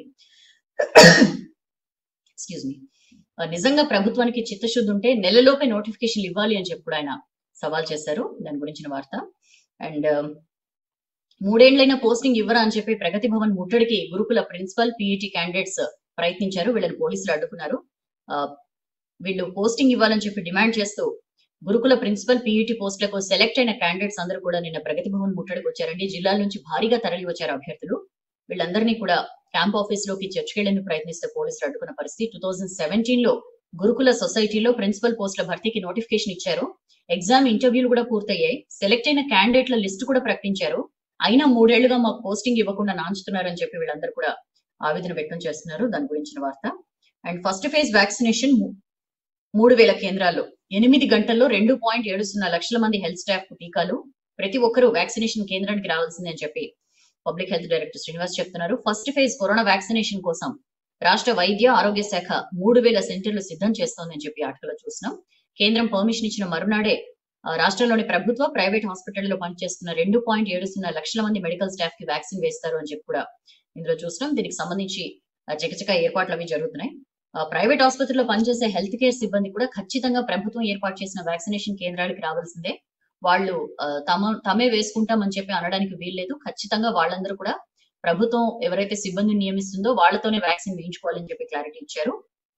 ఎక్స్క్యూజ్ మీ నిజంగా ప్రభుత్వానికి చిత్తశుద్ధి ఉంటే నెలలోపే నోటిఫికేషన్ ఇవ్వాలి అని చెప్పి కూడా ఆయన సవాల్ చేశారు దాని గురించిన వార్త అండ్ మూడేళ్లైన పోస్టింగ్ ఇవ్వరా అని చెప్పి ప్రగతి భవన్ ముట్టడికి గురుకుల ప్రిన్సిపల్ పీఈటీ క్యాండిడేట్స్ ప్రయత్నించారు వీళ్ళని పోలీసులు అడ్డుకున్నారు ఆ, వీళ్ళు పోస్టింగ్ ఇవ్వాలని చెప్పి డిమాండ్ చేస్తూ గురుకుల ప్రిన్సిపల్ పీఈటీ పోస్టులకు సెలెక్ట్ అయిన క్యాండిడేట్స్ అందరూ కూడా నిన్న ప్రగతి భవన్ ముట్టడికి వచ్చారండి జిల్లాల నుంచి భారీగా తరలి వచ్చారు అభ్యర్థులు వీళ్ళందరినీ కూడా క్యాంప్ ఆఫీస్ లోకి చర్చకెళ్లేందుకు ప్రయత్నిస్తే పోలీసులు అడ్డుకున్న పరిస్థితి టూ థౌజండ్ సెవెంటీన్ లో గురుకుల సొసైటీలో ప్రిన్సిపల్ పోస్టుల భర్తీకి నోటిఫికేషన్ ఇచ్చారు ఎగ్జామ్ ఇంటర్వ్యూలు కూడా పూర్తయ్యాయి సెలెక్ట్ అయిన క్యాండిడేట్ల లిస్ట్ కూడా ప్రకటించారు అయినా మూడేళ్లుగా మాకు పోస్టింగ్ ఇవ్వకుండా నాంచుతున్నారని చెప్పి వీళ్ళందరూ కూడా ఆవేదన వ్యక్తం చేస్తున్నారు దాని గురించిన వార్త అండ్ ఫస్ట్ ఫేజ్ వ్యాక్సినేషన్ మూడు వేల కేంద్రాల్లో ఎనిమిది గంటల్లో రెండు పాయింట్ ఏడు సున్నా లక్షల మంది హెల్త్ స్టాఫ్ కు టీకాలు ప్రతి ఒక్కరూ వ్యాక్సినేషన్ కేంద్రానికి రావాల్సిందే అని చెప్పి పబ్లిక్ హెల్త్ డైరెక్టర్ శ్రీనివాస్ చెప్తున్నారు ఫస్ట్ ఫేజ్ కరోనా వ్యాక్సినేషన్ కోసం రాష్ట్ర వైద్య ఆరోగ్య శాఖ మూడు వేల సెంటర్లు సిద్ధం చేస్తోందని చెప్పి ఆటలో చూసినాం కేంద్రం పర్మిషన్ ఇచ్చిన మరునాడే ఆ, రాష్ట్రంలోని ప్రభుత్వ ప్రైవేట్ హాస్పిటల్లో పనిచేస్తున్న రెండు పాయింట్ ఏడు సున్నా లక్షల మంది మెడికల్ స్టాఫ్ కి వ్యాక్సిన్ వేస్తారు అని చెప్పి కూడా ఇందులో చూసినాం దీనికి సంబంధించి ఆ, చకచక ఏర్పాట్లు అవి జరుగుతున్నాయి ఆ, ప్రైవేట్ ఆసుపత్రిలో పనిచేసే హెల్త్ కేర్ సిబ్బంది కూడా ఖచ్చితంగా ప్రభుత్వం ఏర్పాటు చేసిన వ్యాక్సినేషన్ కేంద్రాలకు రావాల్సిందే వాళ్ళు ఆ, తమ తమే వేసుకుంటామని చెప్పి అనడానికి వీల్లేదు ఖచ్చితంగా వాళ్ళందరూ కూడా ప్రభుత్వం ఎవరైతే సిబ్బందిని నియమిస్తుందో వాళ్ళతోనే వ్యాక్సిన్ వేయించుకోవాలని చెప్పి క్లారిటీ ఇచ్చారు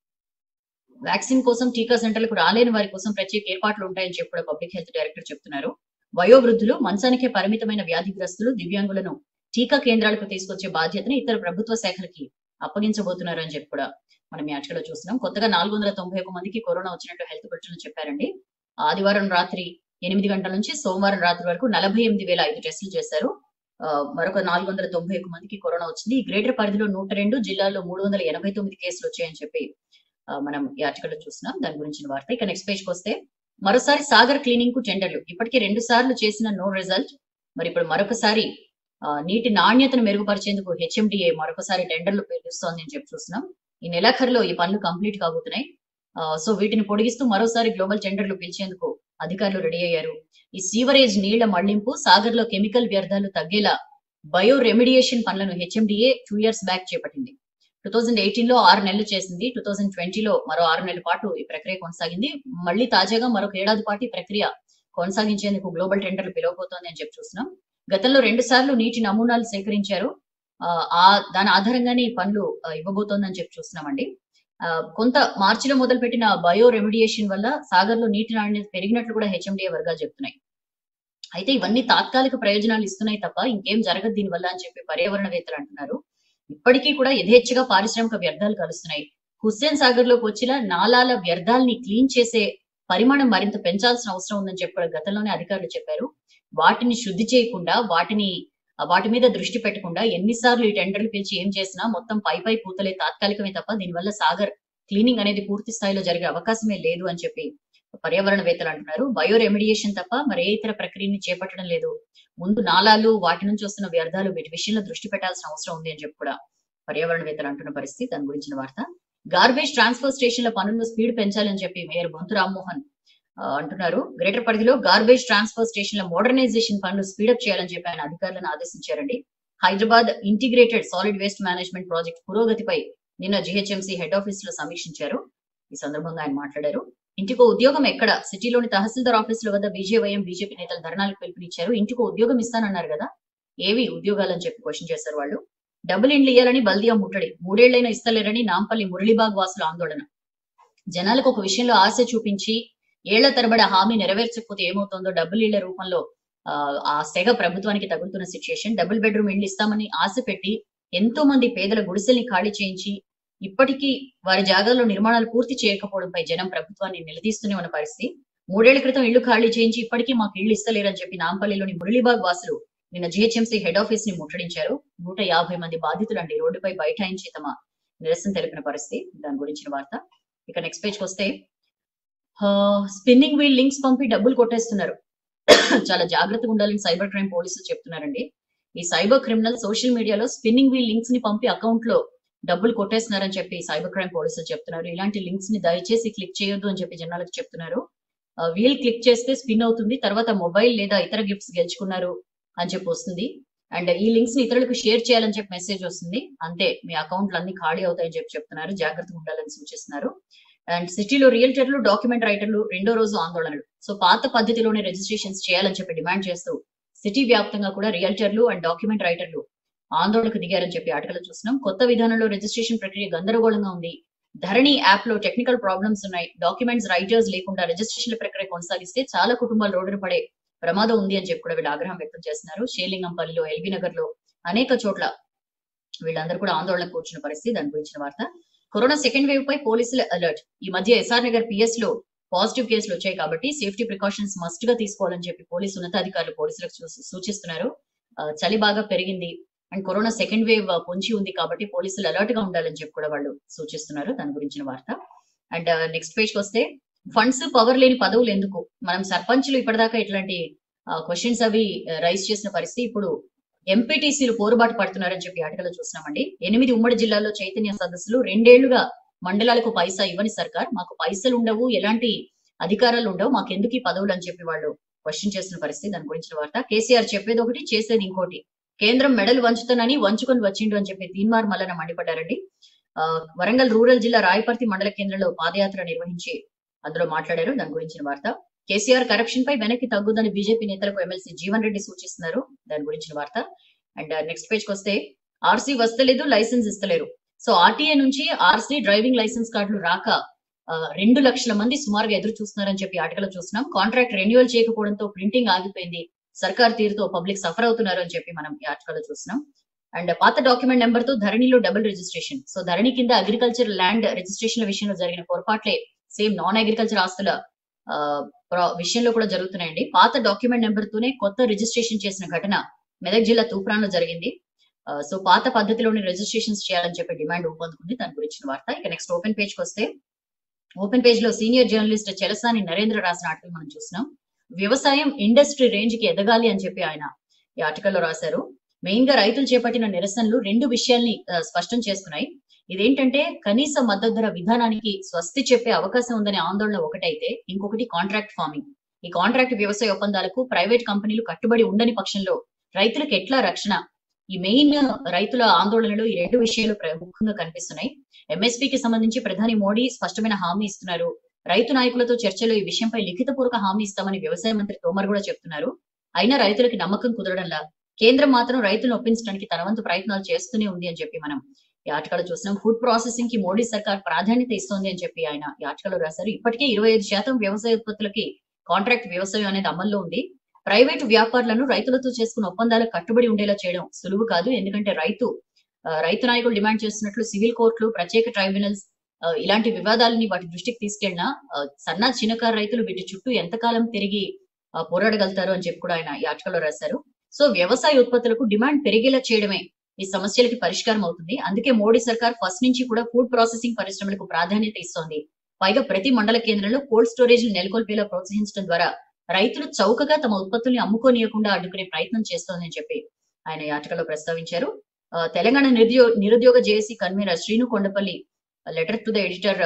వ్యాక్సిన్ కోసం టీకా సెంటర్లకు రాలేని వారి కోసం ప్రత్యేక ఏర్పాట్లు ఉంటాయని చెప్పి కూడా పబ్లిక్ హెల్త్ డైరెక్టర్ చెప్తున్నారు వయోవృద్ధులు మంచానికే పరిమితమైన వ్యాధిగ్రస్తులు దివ్యాంగులను టీకా కేంద్రాలకు తీసుకొచ్చే బాధ్యతను ఇతర ప్రభుత్వ శాఖలకి అప్పగించబోతున్నారు అని చెప్పి కూడా మనం ఈ ఆటలో చూస్తున్నాం కొత్తగా నాలుగు వందల తొంభై ఒక మందికి కరోనా వచ్చినట్టు హెల్త్ బులెటిన్ చెప్పారండి ఆదివారం రాత్రి ఎనిమిది గంటల నుంచి సోమవారం రాత్రి వరకు నలభై ఎనిమిది వేల ఐదు టెస్టులు చేశారు ఆ, మరొక నాలుగు వందల తొంభై ఒక మందికి కరోనా వచ్చింది ఈ గ్రేటర్ పరిధిలో నూట రెండు జిల్లాల్లో మూడు వందల ఎనభై తొమ్మిది కేసులు వచ్చాయని చెప్పి ఆ, మనం ఈ ఆర్టికల్ లో చూస్తున్నాం దాని గురించిన వార్త ఇక నెక్స్ట్ పేజ్ కి వస్తే మరోసారి సాగర్ క్లీనింగ్ కు టెండర్లు ఇప్పటికే రెండు సార్లు చేసిన నో రిజల్ట్ మరి ఇప్పుడు మరొకసారి ఆ, నీటి నాణ్యతను మెరుగుపరిచేందుకు హెచ్ఎండిఏ మరొకసారి టెండర్లు పిలుస్తోంది అని చెప్పి చూస్తున్నాం ఈ నెలాఖరులో ఈ పనులు కంప్లీట్ కాబోతున్నాయి ఆ, సో వీటిని పొడిగిస్తూ మరోసారి గ్లోబల్ టెండర్లు పిలిచేందుకు అధికారులు రెడీ అయ్యారు ఈ సీవరేజ్ నీళ్ల మళ్లింపు సాగర్ లో కెమికల్ వ్యర్థాలు తగ్గేలా బయో రెమిడియేషన్ పనులను హెచ్ఎండిఏ టూ ఇయర్స్ బ్యాక్ చేపట్టింది టూ థౌజండ్ ఎయిటీన్ లో ఆరు నెలలు చేసింది టూ థౌజండ్ ట్వంటీలో మరో ఆరు నెలల పాటు ఈ ప్రక్రియ కొనసాగింది మళ్ళీ తాజాగా మరొక ఏడాది పాటు ఈ ప్రక్రియ కొనసాగించేందుకు గ్లోబల్ టెండర్లు పిలవబోతోంది అని చెప్పి చూస్తున్నాం గతంలో రెండు సార్లు నీటి నమూనాలు సేకరించారు ఆ, ఆ దాని ఆధారంగానే ఈ పనులు ఆ, ఇవ్వబోతోందని చెప్పి చూస్తున్నామండి ఆ, కొంత మార్చిలో మొదలుపెట్టిన బయో రెమిడియేషన్ వల్ల సాగర్ లో నీటి నాణ్యత పెరిగినట్లు కూడా హెచ్ఎండిఏ వర్గాలు చెప్తున్నాయి అయితే ఇవన్నీ తాత్కాలిక ప్రయోజనాలు ఇస్తున్నాయి తప్ప ఇంకేం జరగదు దీనివల్ల అని చెప్పి పర్యావరణవేత్తలు అంటున్నారు ఇప్పటికీ కూడా యథేచ్ఛగా పారిశ్రామిక వ్యర్థాలు కలుస్తున్నాయి హుస్సేన్ సాగర్ లోకి వచ్చిన నాలాల వ్యర్థాలని క్లీన్ చేసే పరిమాణం మరింత పెంచాల్సిన అవసరం ఉందని చెప్పి కూడా గతంలోనే అధికారులు చెప్పారు వాటిని శుద్ధి చేయకుండా వాటిని ఆ వాటి మీద దృష్టి పెట్టకుండా ఎన్నిసార్లు ఈ టెండర్లు పిలిచి ఏం చేసినా మొత్తం పై పై పూతలే తాత్కాలికమే తప్ప దీనివల్ల సాగర్ క్లీనింగ్ అనేది పూర్తి స్థాయిలో జరిగే అవకాశమే లేదు అని చెప్పి పర్యావరణవేత్తలు అంటున్నారు బయో రెమిడియేషన్ తప్ప మరి ఏ ఇతర ప్రక్రియని చేపట్టడం లేదు ముందు నాలాలు వాటి నుంచి వస్తున్న వ్యర్థాలు వీటి విషయంలో దృష్టి పెట్టాల్సిన అవసరం ఉంది అని చెప్పి కూడా పర్యావరణవేత్తలు అంటున్న పరిస్థితి దాని గురించిన వార్త గార్బేజ్ ట్రాన్స్ఫర్ స్టేషన్ల పనులను స్పీడ్ పెంచాలని చెప్పి మేయర్ బొంతు రామ్మోహన్ ఆ, అంటున్నారు గ్రేటర్ పరిధిలో గార్బేజ్ ట్రాన్స్ఫర్ స్టేషన్ల మోడర్నైజేషన్ పనులు స్పీడప్ చేయాలని చెప్పి ఆయన అధికారులను ఆదేశించారండి Hyderabad integrated solid waste management project పురోగతిపై నిన్న జిహెచ్ఎంసీ హెడ్ ఆఫీస్ లో సమీక్షించారు ఈ సందర్భంగా ఆయన మాట్లాడారు ఇంటికో ఉద్యోగం ఎక్కడ సిటీలోని తహసీల్దార్ ఆఫీసుల వద్ద బీజేవైఎం బీజేపీ నేతలు ధర్నాలకు పిలుపునిచ్చారు ఇంటికో ఉద్యోగం ఇస్తానన్నారు కదా ఏవి ఉద్యోగాలని చెప్పి క్వశ్చన్ చేశారు వాళ్ళు డబుల్ ఇండ్లు ఇయ్యాలని బల్దియా ముట్టడి మూడేళ్లైనా ఇస్తలేరని నాంపల్లి మురళీబాగ్ వాసుల ఆందోళన జనాలకు ఒక విషయంలో ఆశ చూపించి ఏళ్ల తరబడి ఆ హామీ నెరవేర్చకపోతే ఏమవుతుందో డబుల్ ఇళ్ల రూపంలో ఆ, ఆ సెగ ప్రభుత్వానికి తగులుతున్న సిచ్యుయేషన్ డబుల్ బెడ్రూమ్ ఇళ్లు ఇస్తామని ఆశ పెట్టి ఎంతో మంది పేదల గుడిసెల్ని ఖాళీ చేయించి ఇప్పటికీ వారి జాగాల్లో నిర్మాణాలు పూర్తి చేయకపోవడంపై జనం ప్రభుత్వాన్ని నిలదీస్తూనే ఉన్న పరిస్థితి మూడేళ్ల క్రితం ఇళ్లు ఖాళీ చేయించి ఇప్పటికీ మాకు ఇళ్లు ఇస్తలేరని చెప్పి నాంపల్లిలోని మురళీబాగ్ వాసులు నిన్న జిహెచ్ఎంసీ హెడ్ ఆఫీస్ ని ముట్టడించారు నూట యాభై మంది బాధితులండి రోడ్డుపై బైఠాయించి తమ నిరసన తెలిపిన పరిస్థితి దాని గురించిన వార్త ఇక నెక్స్ట్ పేజ్కి వస్తే స్పిన్నింగ్ వీల్ లింక్స్ పంపి డబ్బులు కొట్టేస్తున్నారు చాలా జాగ్రత్తగా ఉండాలని సైబర్ క్రైమ్ పోలీసులు చెప్తున్నారండి ఈ సైబర్ క్రిమినల్ సోషల్ మీడియాలో స్పిన్నింగ్ వీల్ లింక్స్ ని పంపి అకౌంట్ లో డబ్బులు కొట్టేస్తున్నారని చెప్పి సైబర్ క్రైమ్ పోలీసులు చెప్తున్నారు ఇలాంటి లింక్స్ ని దయచేసి క్లిక్ చేయొద్దు అని చెప్పి జనాలకు చెప్తున్నారు వీల్ క్లిక్ చేస్తే స్పిన్ అవుతుంది తర్వాత మొబైల్ లేదా ఇతర గిఫ్ట్స్ గెలుచుకున్నారు అని చెప్పి వస్తుంది అండ్ ఈ లింక్స్ ని ఇతరులకు షేర్ చేయాలని చెప్పి మెసేజ్ వస్తుంది అంతే మీ అకౌంట్లు అన్ని ఖాళీ అవుతాయని చెప్పి చెప్తున్నారు జాగ్రత్తగా ఉండాలని సూచిస్తున్నారు అండ్ సిటీలో రియల్టర్లు డాక్యుమెంట్ రైటర్లు రెండో రోజు ఆందోళనలు సో పాత పద్ధతిలోనే రిజిస్ట్రేషన్స్ చేయాలని చెప్పి డిమాండ్ చేస్తూ సిటీ వ్యాప్తంగా కూడా రియల్టర్లు అండ్ డాక్యుమెంట్ రైటర్లు ఆందోళనకు దిగారని చెప్పి ఆటలు చూస్తున్నాం కొత్త విధానంలో రిజిస్ట్రేషన్ ప్రక్రియ గందరగోళంగా ఉంది ధరణి యాప్ లో టెక్నికల్ ప్రాబ్లమ్స్ ఉన్నాయి డాక్యుమెంట్స్ రైటర్స్ లేకుండా రిజిస్ట్రేషన్ ప్రక్రియ కొనసాగిస్తే చాలా కుటుంబాలు రోడ్డున పడే ప్రమాదం ఉంది అని చెప్పి కూడా వీళ్ళు ఆగ్రహం వ్యక్తం చేస్తున్నారు షేలింగంపల్లిలో ఎల్బీ నగర్ లో అనేక చోట్ల వీళ్ళందరూ కూడా ఆందోళన కూర్చున్న పరిస్థితి దాని గురించిన వార్త కరోనా సెకండ్ వేవ్ పై పోలీసుల అలర్ట్ ఈ మధ్య ఎస్ఆర్ నగర్ పిఎస్ లో పాజిటివ్ కేసులు వచ్చాయి కాబట్టి సేఫ్టీ ప్రికాషన్స్ మస్ట్ గా తీసుకోవాలని చెప్పి పోలీసు ఉన్నతాధికారులు పోలీసులకు సూ- సూచిస్తున్నారు ఆ, చలి బాగా పెరిగింది అండ్ కరోనా సెకండ్ వేవ్ పొంచి ఉంది కాబట్టి పోలీసులు అలర్ట్ గా ఉండాలని చెప్పి కూడా వాళ్ళు సూచిస్తున్నారు దాని గురించిన వార్త అండ్ నెక్స్ట్ పేజ్ కి వస్తే ఫండ్స్ పవర్ లేని పదవులు ఎందుకు మనం సర్పంచ్లు ఇప్పటిదాకా ఇట్లాంటి క్వశ్చన్స్ అవి రైజ్ చేసిన పరిస్థితి ఇప్పుడు ఎంపీటీసీలు పోరుబాటు పడుతున్నారని చెప్పి ఆటలో చూస్తున్నామండి ఎనిమిది ఉమ్మడి జిల్లాల్లో చైతన్య సదస్సులు రెండేళ్లుగా మండలాలకు పైసా ఇవ్వని సర్కార్ మాకు పైసలు ఉండవు ఎలాంటి అధికారాలు ఉండవు మాకు ఎందుకు ఈ పదవులు అని చెప్పి వాళ్ళు క్వశ్చన్ చేస్తున్న పరిస్థితి దాని గురించిన వార్త కేసీఆర్ చెప్పేది ఒకటి చేసేది ఇంకోటి కేంద్రం మెడలు వంచుతానని వంచుకొని వచ్చిండు అని చెప్పి తీన్మార్ మల్లన మండిపడ్డారండి ఆ, వరంగల్ రూరల్ జిల్లా రాయపర్తి మండల కేంద్రంలో పాదయాత్ర నిర్వహించి అందులో మాట్లాడారు దాని గురించిన వార్త కేసీఆర్ కరప్షన్ పై వెనక్కి తగ్గుదని బీజేపీ నేతలకు ఎమ్మెల్సీ జీవన్ రెడ్డి సూచిస్తున్నారు దాని గురించిన వార్త అండ్ నెక్స్ట్ పేజ్ కి వస్తే ఆర్సీ వస్తలేదు లైసెన్స్ ఇస్తలేరు సో ఆర్టీఏ నుంచి ఆర్సీ డ్రైవింగ్ లైసెన్స్ కార్డులు రాక ఆ, రెండు లక్షల మంది సుమారుగా ఎదురు చూస్తున్నారని చెప్పి ఆటలో చూస్తున్నాం కాంట్రాక్ట్ రెన్యువల్ చేయకపోవడంతో ప్రింటింగ్ ఆగిపోయింది సర్కార్ తీరుతో పబ్లిక్ సఫర్ అవుతున్నారు అని చెప్పి మనం ఈ ఆర్టికల్లో చూస్తున్నాం అండ్ పాత డాక్యుమెంట్ నెంబర్ తో ధరణిలో డబుల్ రిజిస్ట్రేషన్ సో ధరణి కింద అగ్రికల్చర్ ల్యాండ్ రిజిస్ట్రేషన్ విషయంలో జరిగిన పొరపాట్లే సేమ్ నాన్ అగ్రికల్చర్ ఆస్తుల ఆ, ప్ర- విషయంలో కూడా జరుగుతున్నాయండి పాత డాక్యుమెంట్ నెంబర్ తోనే కొత్త రిజిస్ట్రేషన్ చేసిన ఘటన మెదక్ జిల్లా తూప్రాన్లో జరిగింది ఆ, సో పాత పద్ధతిలోని రిజిస్ట్రేషన్స్ చేయాలని చెప్పి డిమాండ్ ఊపందుకుంది దాని గురించిన వార్త ఇక నెక్స్ట్ ఓపెన్ పేజ్ కి వస్తే ఓపెన్ పేజ్ లో సీనియర్ జర్నలిస్ట్ చెలసాని నరేంద్ర రాసిన ఆర్టికల్ మనం చూస్తున్నాం వ్యవసాయం ఇండస్ట్రీ రేంజ్ కి ఎదగాలి అని చెప్పి ఆయన ఈ ఆర్టికల్లో రాశారు మెయిన్ గా రైతులు చేపట్టిన నిరసనలు రెండు విషయాల్ని ఆ, స్పష్టం చేస్తున్నాయి ఇదేంటంటే కనీస మద్దతు ధర విధానానికి స్వస్తి చెప్పే అవకాశం ఉందనే ఆందోళన ఒకటైతే ఇంకొకటి కాంట్రాక్ట్ ఫార్మింగ్ ఈ కాంట్రాక్ట్ వ్యవసాయ ఒప్పందాలకు ప్రైవేట్ కంపెనీలు కట్టుబడి ఉండని పక్షంలో రైతులకు ఎట్లా రక్షణ ఈ మెయిన్ రైతుల ఆందోళనలు ఈ రెండు విషయాలు ప్రముఖంగా కనిపిస్తున్నాయి ఎంఎస్పీకి సంబంధించి ప్రధాని మోడీ స్పష్టమైన హామీ ఇస్తున్నారు రైతు నాయకులతో చర్చలో ఈ విషయంపై లిఖితపూర్వక హామీ ఇస్తామని వ్యవసాయ మంత్రి తోమర్ కూడా చెప్తున్నారు అయినా రైతులకి నమ్మకం కుదరడంలా కేంద్రం మాత్రం రైతులను ఒప్పించడానికి తన వంతు ప్రయత్నాలు చేస్తూనే ఉంది అని చెప్పి మనం ఈ ఆటకాలు చూస్తున్నాం ఫుడ్ ప్రాసెసింగ్ కి మోడీ సర్కార్ ప్రాధాన్యత ఇస్తోంది అని చెప్పి ఆయన ఈ ఆటకాలు రాశారు ఇప్పటికే ఇరవై ఐదు శాతం వ్యవసాయ ఉత్పత్తులకి కాంట్రాక్ట్ వ్యవసాయం అనేది అమల్లో ఉంది ప్రైవేటు వ్యాపారులను రైతులతో చేసుకున్న ఒప్పందాలకు కట్టుబడి ఉండేలా చేయడం సులువు కాదు ఎందుకంటే రైతు ఆ, రైతు నాయకులు డిమాండ్ చేస్తున్నట్లు సివిల్ కోర్టులు ప్రత్యేక ట్రైబ్యునల్స్ ఆ, ఇలాంటి వివాదాలని వాటి దృష్టికి తీసుకెళ్లినా ఆ, సన్న చిన్నకారు రైతులు వీటి చుట్టూ ఎంతకాలం తిరిగి ఆ, పోరాడగలుగుతారు అని చెప్పి కూడా ఆయన ఈ ఆర్టికల్లో రాశారు సో వ్యవసాయ ఉత్పత్తులకు డిమాండ్ పెరిగేలా చేయడమే ఈ సమస్యలకి పరిష్కారం అవుతుంది అందుకే మోడీ సర్కార్ ఫస్ట్ నుంచి కూడా ఫుడ్ ప్రాసెసింగ్ పరిశ్రమలకు ప్రాధాన్యత ఇస్తోంది పైగా ప్రతి మండల కేంద్రంలో కోల్డ్ స్టోరేజ్ నెలకొల్పేలా ప్రోత్సహించడం ద్వారా రైతులు చౌకగా తమ ఉత్పత్తుల్ని అమ్ముకోనియకుండా అడ్డుకునే ప్రయత్నం చేస్తోందని చెప్పి ఆయన ఈ ఆర్టికల్లో ప్రస్తావించారు ఆ, తెలంగాణ నిరుద్యో నిరుద్యోగ JAC convener Srinu Kondapalli letter to the editor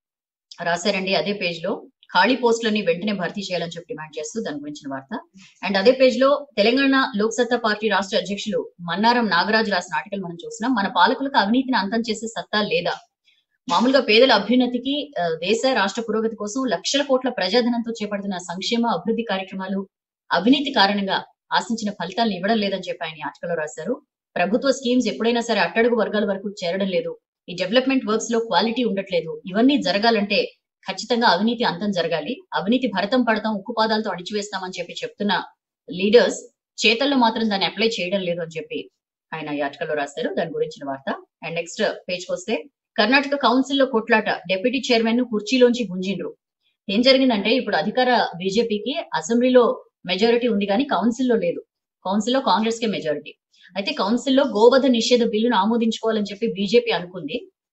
రాశారండి అదే పేజ్ లో ఖాళీ పోస్టులని వెంటనే భర్తీ చేయాలని చెప్పి డిమాండ్ చేస్తూ దాని గురించిన వార్త అండ్ అదే పేజ్ లో తెలంగాణ లోక్ సత్తా పార్టీ రాష్ట్ర అధ్యక్షులు మన్నారం నాగరాజు రాసిన ఆర్టికల్ మనం చూస్తున్నాం మన పాలకులకు అవినీతిని అంతం చేసే సత్తా లేదా మామూలుగా పేదల అభ్యున్నతికి ఆ, దేశ రాష్ట్ర పురోగతి కోసం లక్షల కోట్ల ప్రజాధనంతో చేపడుతున్న సంక్షేమ అభివృద్ధి కార్యక్రమాలు అవినీతి కారణంగా ఆశించిన ఫలితాలను ఇవ్వడం లేదని చెప్పి ఆయన ఈ ఆర్టికల్లో రాశారు ప్రభుత్వ స్కీమ్స్ ఎప్పుడైనా సరే అట్టడుగు వర్గాల వరకు చేరడం లేదు ఈ డెవలప్మెంట్ వర్క్స్ లో క్వాలిటీ ఉండట్లేదు ఇవన్నీ జరగాలంటే ఖచ్చితంగా అవినీతి అంతం జరగాలి అవినీతి భరతం పడతాం ఉక్కు పాదాలతో అణిచివేస్తామని చెప్పి చెప్తున్న లీడర్స్ చేతల్లో మాత్రం దాన్ని అప్లై చేయడం లేదు అని చెప్పి ఆయన ఈ ఆర్టికల్లో రాస్తారు దాని గురించిన వార్త అండ్ నెక్స్ట్ పేజ్ వస్తే కర్ణాటక కౌన్సిల్ లో కొట్లాట డిప్యూటీ చైర్మన్ ను కుర్చీలోంచి గుంజిండ్రు ఏం జరిగిందంటే ఇప్పుడు అధికార బీజేపీకి అసెంబ్లీలో మెజారిటీ ఉంది కానీ కౌన్సిల్లో లేదు కౌన్సిల్లో కాంగ్రెస్ కే మెజారిటీ అయితే కౌన్సిల్లో గోవధ నిషేధ బిల్లును ఆమోదించుకోవాలని చెప్పి బీజేపీ అనుకుంది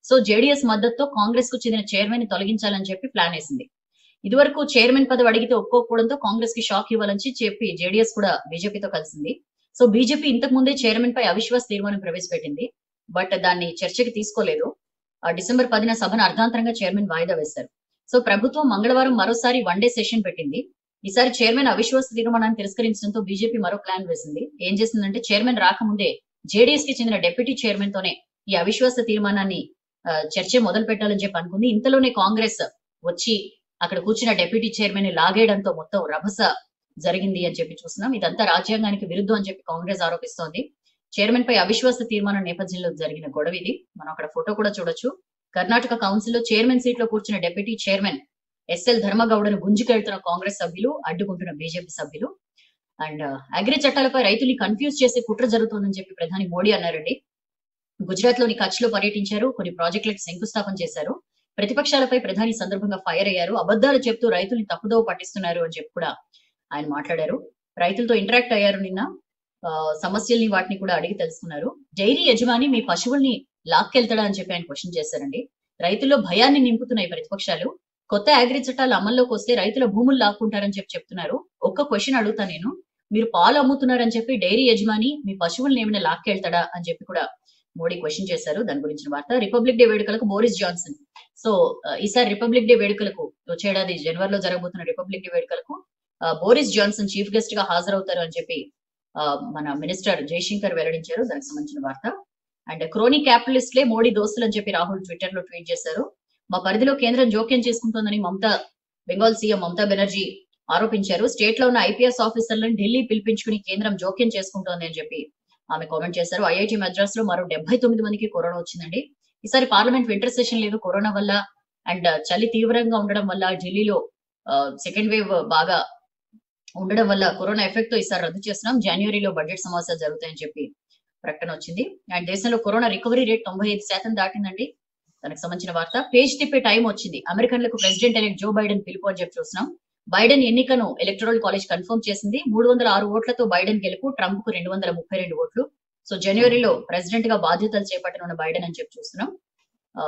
సో జేడీఎస్ మద్దతుతో కాంగ్రెస్ కు చెందిన చైర్మన్ ని తొలగించాలని చెప్పి ప్లాన్ వేసింది ఇదివరకు చైర్మన్ పదవి అడిగితే ఒప్పుకోకపోవడంతో కాంగ్రెస్ కి షాక్ ఇవ్వాలని చెప్పి జేడీఎస్ కూడా బీజేపీతో కలిసింది సో బీజేపీ ఇంతకు ముందే చైర్మన్ పై అవిశ్వాస తీర్మానం ప్రవేశపెట్టింది బట్ దాన్ని చర్చకి తీసుకోలేదు ఆ డిసెంబర్ పదిన సభను అర్ధాంతరంగా చైర్మన్ వాయిదా వేశారు సో ప్రభుత్వం మంగళవారం మరోసారి వన్ డే సెషన్ పెట్టింది ఈసారి చైర్మన్ అవిశ్వాస తీర్మానాన్ని తిరస్కరించడంతో బీజేపీ మరో ప్లాన్ వేసింది ఏం చేసిందంటే చైర్మన్ రాకముందే జేడీఎస్ కి చెందిన డిప్యూటీ చైర్మన్ తోనే ఈ అవిశ్వాస తీర్మానాన్ని ఆ, చర్చ మొదలు పెట్టాలని చెప్పి అనుకుంది ఇంతలోనే కాంగ్రెస్ వచ్చి అక్కడ కూర్చున్న డిప్యూటీ చైర్మన్ ని లాగేయడంతో మొత్తం రభస జరిగింది అని చెప్పి చూస్తున్నాం ఇదంతా రాజ్యాంగానికి విరుద్ధం అని చెప్పి కాంగ్రెస్ ఆరోపిస్తోంది చైర్మన్ పై అవిశ్వాస తీర్మానం నేపథ్యంలో జరిగిన గొడవ ఇది మనం అక్కడ ఫోటో కూడా చూడొచ్చు కర్ణాటక కౌన్సిల్ లో చైర్మన్ సీట్ లో కూర్చున్న డిప్యూటీ చైర్మన్ ఎస్ఎల్ ధర్మగౌడను గుంజుకెళ్తున్న కాంగ్రెస్ సభ్యులు అడ్డుకుంటున్న బీజేపీ సభ్యులు అండ్ అగ్రి చట్టాలపై రైతుల్ని కన్ఫ్యూజ్ చేసే కుట్ర జరుగుతోందని చెప్పి ప్రధాని మోడీ అన్నారండి గుజరాత్ లోని కచ్ లో పర్యటించారు కొన్ని ప్రాజెక్టులకు శంకుస్థాపన చేశారు ప్రతిపక్షాలపై ప్రధాని ఈ సందర్భంగా ఫైర్ అయ్యారు అబద్ధాలు చెప్తూ రైతుల్ని తప్పుదోవ పట్టిస్తున్నారు అని చెప్పి కూడా ఆయన మాట్లాడారు రైతులతో ఇంటరాక్ట్ అయ్యారు నిన్న ఆ, సమస్యల్ని వాటిని కూడా అడిగి తెలుసుకున్నారు డైరీ యజమాని మీ పశువుల్ని లాక్కెళ్తాడా అని చెప్పి ఆయన క్వశ్చన్ చేశారండి రైతుల్లో భయాన్ని నింపుతున్నాయి ప్రతిపక్షాలు కొత్త అగ్రి చట్టాలు అమల్లోకి వస్తే రైతుల భూములు లాక్కుంటారని చెప్పి చెప్తున్నారు ఒక్క క్వశ్చన్ అడుగుతా నేను మీరు పాలు అమ్ముతున్నారని చెప్పి డైరీ యజమాని మీ పశువుల్ని ఏమైనా లాక్కెళ్తాడా అని చెప్పి కూడా మోడీ క్వశ్చన్ చేశారు దాని గురించిన వార్త రిపబ్లిక్ డే వేడుకలకు బోరిస్ జాన్సన్ సో ఆ, ఈసారి రిపబ్లిక్ డే వేడుకలకు వచ్చేడాది జనవరిలో జరగబోతున్న రిపబ్లిక్ డే వేడుకలకు ఆ, బోరిస్ జాన్సన్ చీఫ్ గెస్ట్ గా హాజరవుతారు అని చెప్పి ఆ, మన మినిస్టర్ జయశంకర్ వెల్లడించారు దానికి సంబంధించిన వార్త అండ్ క్రోనీ క్యాపిటలిస్ట్లే మోడీ దోస్తులు అని చెప్పి రాహుల్ ట్విట్టర్ లో ట్వీట్ చేశారు మా పరిధిలో కేంద్రం జోక్యం చేసుకుంటోందని మమతా బెంగాల్ సీఎం మమతా బెనర్జీ ఆరోపించారు స్టేట్ లో ఉన్న ఐపీఎస్ ఆఫీసర్లను ఢిల్లీ పిలిపించుకుని కేంద్రం జోక్యం చేసుకుంటోంది అని చెప్పి ఆమె కామెంట్ చేశారు ఐఐటి మద్రాస్ లో మరో డెబ్బై తొమ్మిది మందికి కరోనా వచ్చిందండి ఈసారి పార్లమెంట్ వింటర్ సెషన్ లేదు కరోనా వల్ల అండ్ చలి తీవ్రంగా ఉండడం వల్ల ఢిల్లీలో సెకండ్ వేవ్ బాగా ఉండడం వల్ల కరోనా ఎఫెక్ట్ తో ఈసారి రద్దు చేస్తున్నాం జనవరిలో బడ్జెట్ సమావేశాలు జరుగుతాయని చెప్పి ప్రకటన వచ్చింది అండ్ దేశంలో కరోనా రికవరీ రేట్ తొంభై ఐదు శాతం దాటిందండి దానికి సంబంధించిన వార్త పేజ్ తిప్పే టైం వచ్చింది అమెరికన్లకు ప్రెసిడెంట్ ఎలెక్ట్ జో బైడెన్ పిలుపు అని చెప్పి చూస్తున్నాం బైడెన్ ఎన్నికను ఎలక్టరల్ కాలేజ్ కన్ఫర్మ్ చేసింది మూడు వందల ఆరు ఓట్లతో బైడెన్ గెలుపు ట్రంప్ కు రెండు వందల ముప్పై రెండు ఓట్లు సో జనవరిలో ప్రెసిడెంట్ గా బాధ్యతలు చేపట్టనున్న బైడెన్ అని చెప్పి చూస్తున్నాం ఆ,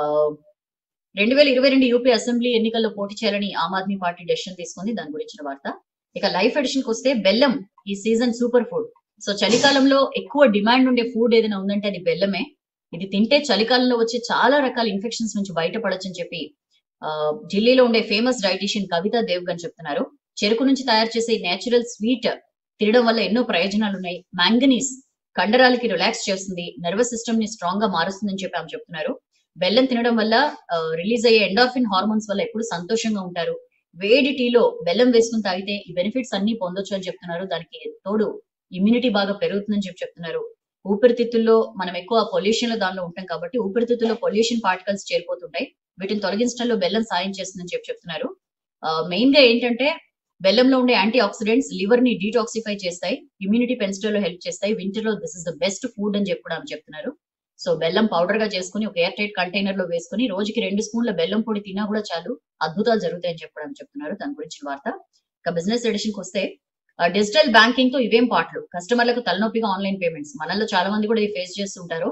రెండు వేల ఇరవై రెండు యూపీ అసెంబ్లీ ఎన్నికల్లో పోటీ చేయాలని ఆమ్ ఆద్మీ పార్టీ డెసిషన్ తీసుకుంది దాని గురించిన వార్త ఇక లైఫ్ ఎడిషన్ కి వస్తే బెల్లం ఈ సీజన్ సూపర్ ఫుడ్ సో చలికాలంలో ఎక్కువ డిమాండ్ ఉండే ఫుడ్ ఏదైనా ఉందంటే అది బెల్లమే ఇది తింటే చలికాలంలో వచ్చే చాలా రకాల ఇన్ఫెక్షన్స్ నుంచి బయటపడొచ్చని చెప్పి ఆ, ఢిల్లీలో ఉండే ఫేమస్ డైటీషియన్ కవిత దేవ్గన్ చెప్తున్నారు చెరుకు నుంచి తయారు చేసే నేచురల్ స్వీట్ తినడం వల్ల ఎన్నో ప్రయోజనాలు ఉన్నాయి మ్యాంగనీస్ కండరాలకి రిలాక్స్ చేస్తుంది నర్వస్ సిస్టమ్ ని స్ట్రాంగ్ గా మారుస్తుందని చెప్పి ఆమె చెప్తున్నారు బెల్లం తినడం వల్ల రిలీజ్ అయ్యే ఎండార్ఫిన్ హార్మోన్స్ వల్ల ఎప్పుడు సంతోషంగా ఉంటారు వేడి టీలో బెల్లం వేసుకుని తాగితే ఈ బెనిఫిట్స్ అన్ని పొందొచ్చు అని చెప్తున్నారు దానికి తోడు ఇమ్యూనిటీ బాగా పెరుగుతుందని చెప్పి చెప్తున్నారు ఊపిరితిత్తుల్లో మనం ఎక్కువ పొల్యూషన్ లో దానిలో ఉంటాం కాబట్టి ఊపిరితిత్తుల్లో పొల్యూషన్ పార్టికల్స్ చేరిపోతుంటాయి వీటిని తొలగించడంలో బెల్లం సాయం చేస్తుందని చెప్పి చెప్తున్నారు మెయిన్ గా ఏంటంటే బెల్లంలో ఉండే యాంటీ ఆక్సిడెంట్స్ లివర్ ని డీటాక్సిఫై చేస్తాయి ఇమ్యూనిటీ పెంచడంలో హెల్ప్ చేస్తాయి వింటర్ లో this is the best food అని చెప్పి కూడా ఆమె చెప్తున్నారు సో బెల్లం పౌడర్ గా చేసుకుని ఒక ఎయిర్ టైట్ కంటైనర్ లో వేసుకుని రోజుకి రెండు స్పూన్ల బెల్లం పొడి తిన్నా కూడా చాలు అద్భుతాలు జరుగుతాయని చెప్పడం చెప్తున్నారు దాని గురించి వార్త ఇక బిజినెస్ ఎడిషన్ కి వస్తే డిజిటల్ బ్యాంకింగ్ తో ఇవేం పాటలు కస్టమర్లకు తలనొప్పిగా ఆన్లైన్ పేమెంట్స్ మనల్లో చాలా మంది కూడా ఇది ఫేస్ చేస్తుంటారు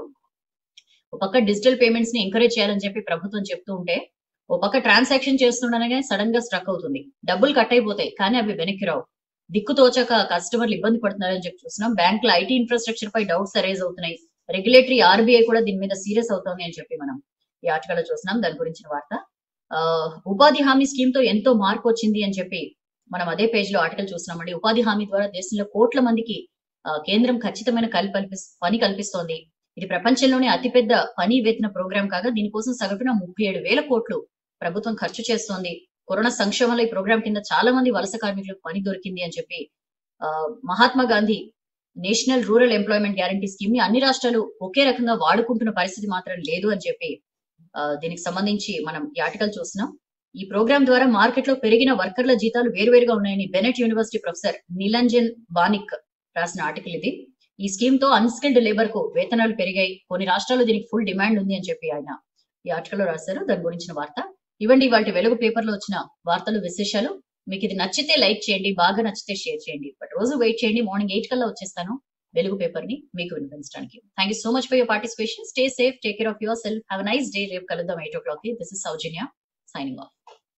ఒక పక్క డిజిటల్ పేమెంట్స్ ని ఎంకరేజ్ చేయాలని చెప్పి ప్రభుత్వం చెప్తూ ఉంటే ఓ పక్క ట్రాన్సాక్షన్ చేస్తుండగానే సడన్ గా స్ట్రక్ అవుతుంది డబ్బులు కట్ అయిపోతాయి కానీ అవి వెనక్కి రావు దిక్కు తోచక కస్టమర్లు ఇబ్బంది పడుతున్నారని చెప్పి చూస్తున్నాం బ్యాంకుల ఐటీ ఇన్ఫ్రాస్ట్రక్చర్ పై డౌట్స్ అరైజ్ అవుతున్నాయి రెగ్యులేటరీ ఆర్బీఐ కూడా దీని మీద సీరియస్ అవుతోంది అని చెప్పి మనం ఈ ఆర్టికల్ లో చూస్తున్నాం దాని గురించిన వార్త ఆ, ఉపాధి హామీ స్కీమ్ తో ఎంతో మార్పు వచ్చింది అని చెప్పి మనం అదే పేజ్ లో ఆర్టికల్ చూస్తున్నామండి ఉపాధి హామీ ద్వారా దేశంలో కోట్ల మందికి ఆ, కేంద్రం ఖచ్చితమైన కల్- కల్పిస్ పని కల్పిస్తోంది ఇది ప్రపంచంలోనే అతిపెద్ద పని వేతన ప్రోగ్రాం కాగా దీనికోసం సగటున ముప్పై ఏడు వేల కోట్లు ప్రభుత్వం ఖర్చు చేస్తోంది కరోనా సంక్షేమంలో ఈ ప్రోగ్రాం కింద చాలా మంది వలస కార్మికులకు పని దొరికింది అని చెప్పి ఆ, Mahatma Gandhi national rural employment guarantee scheme ని అన్ని రాష్ట్రాలు ఒకే రకంగా వాడుకుంటున్న పరిస్థితి మాత్రం లేదు అని చెప్పి ఆ, దీనికి సంబంధించి మనం ఈ ఆర్టికల్ చూస్తున్నాం ఈ ప్రోగ్రాం ద్వారా మార్కెట్ లో పెరిగిన వర్కర్ల జీతాలు వేరువేరుగా ఉన్నాయని Bennett university professor Nilanjan Banik రాసిన ఆర్టికల్ ఇది ఈ స్కీమ్ తో అన్స్కిల్డ్ లేబర్ కు వేతనాలు పెరిగాయి కొన్ని రాష్ట్రాల్లో దీనికి ఫుల్ డిమాండ్ ఉంది అని చెప్పి ఆయన ఈ ఆర్టికల్ లో రాశారు దాని గురించిన వార్త ఇవ్వండి వాటి వెలుగు పేపర్ లో వచ్చిన వార్తలు విశేషాలు మీకు ఇది నచ్చితే లైక్ చేయండి బాగా నచ్చితే షేర్ చేయండి బట్ రోజు వెయిట్ చేయండి మార్నింగ్ ఎయిట్ కల్లా వచ్చేస్తాను వెలుగు పేపర్ ని మీకు వినిపించడానికి thank you so much for your participation stay safe take care of yourself have nice day రేపు కలుద్దాం eight o'clock this is Soujanya signing of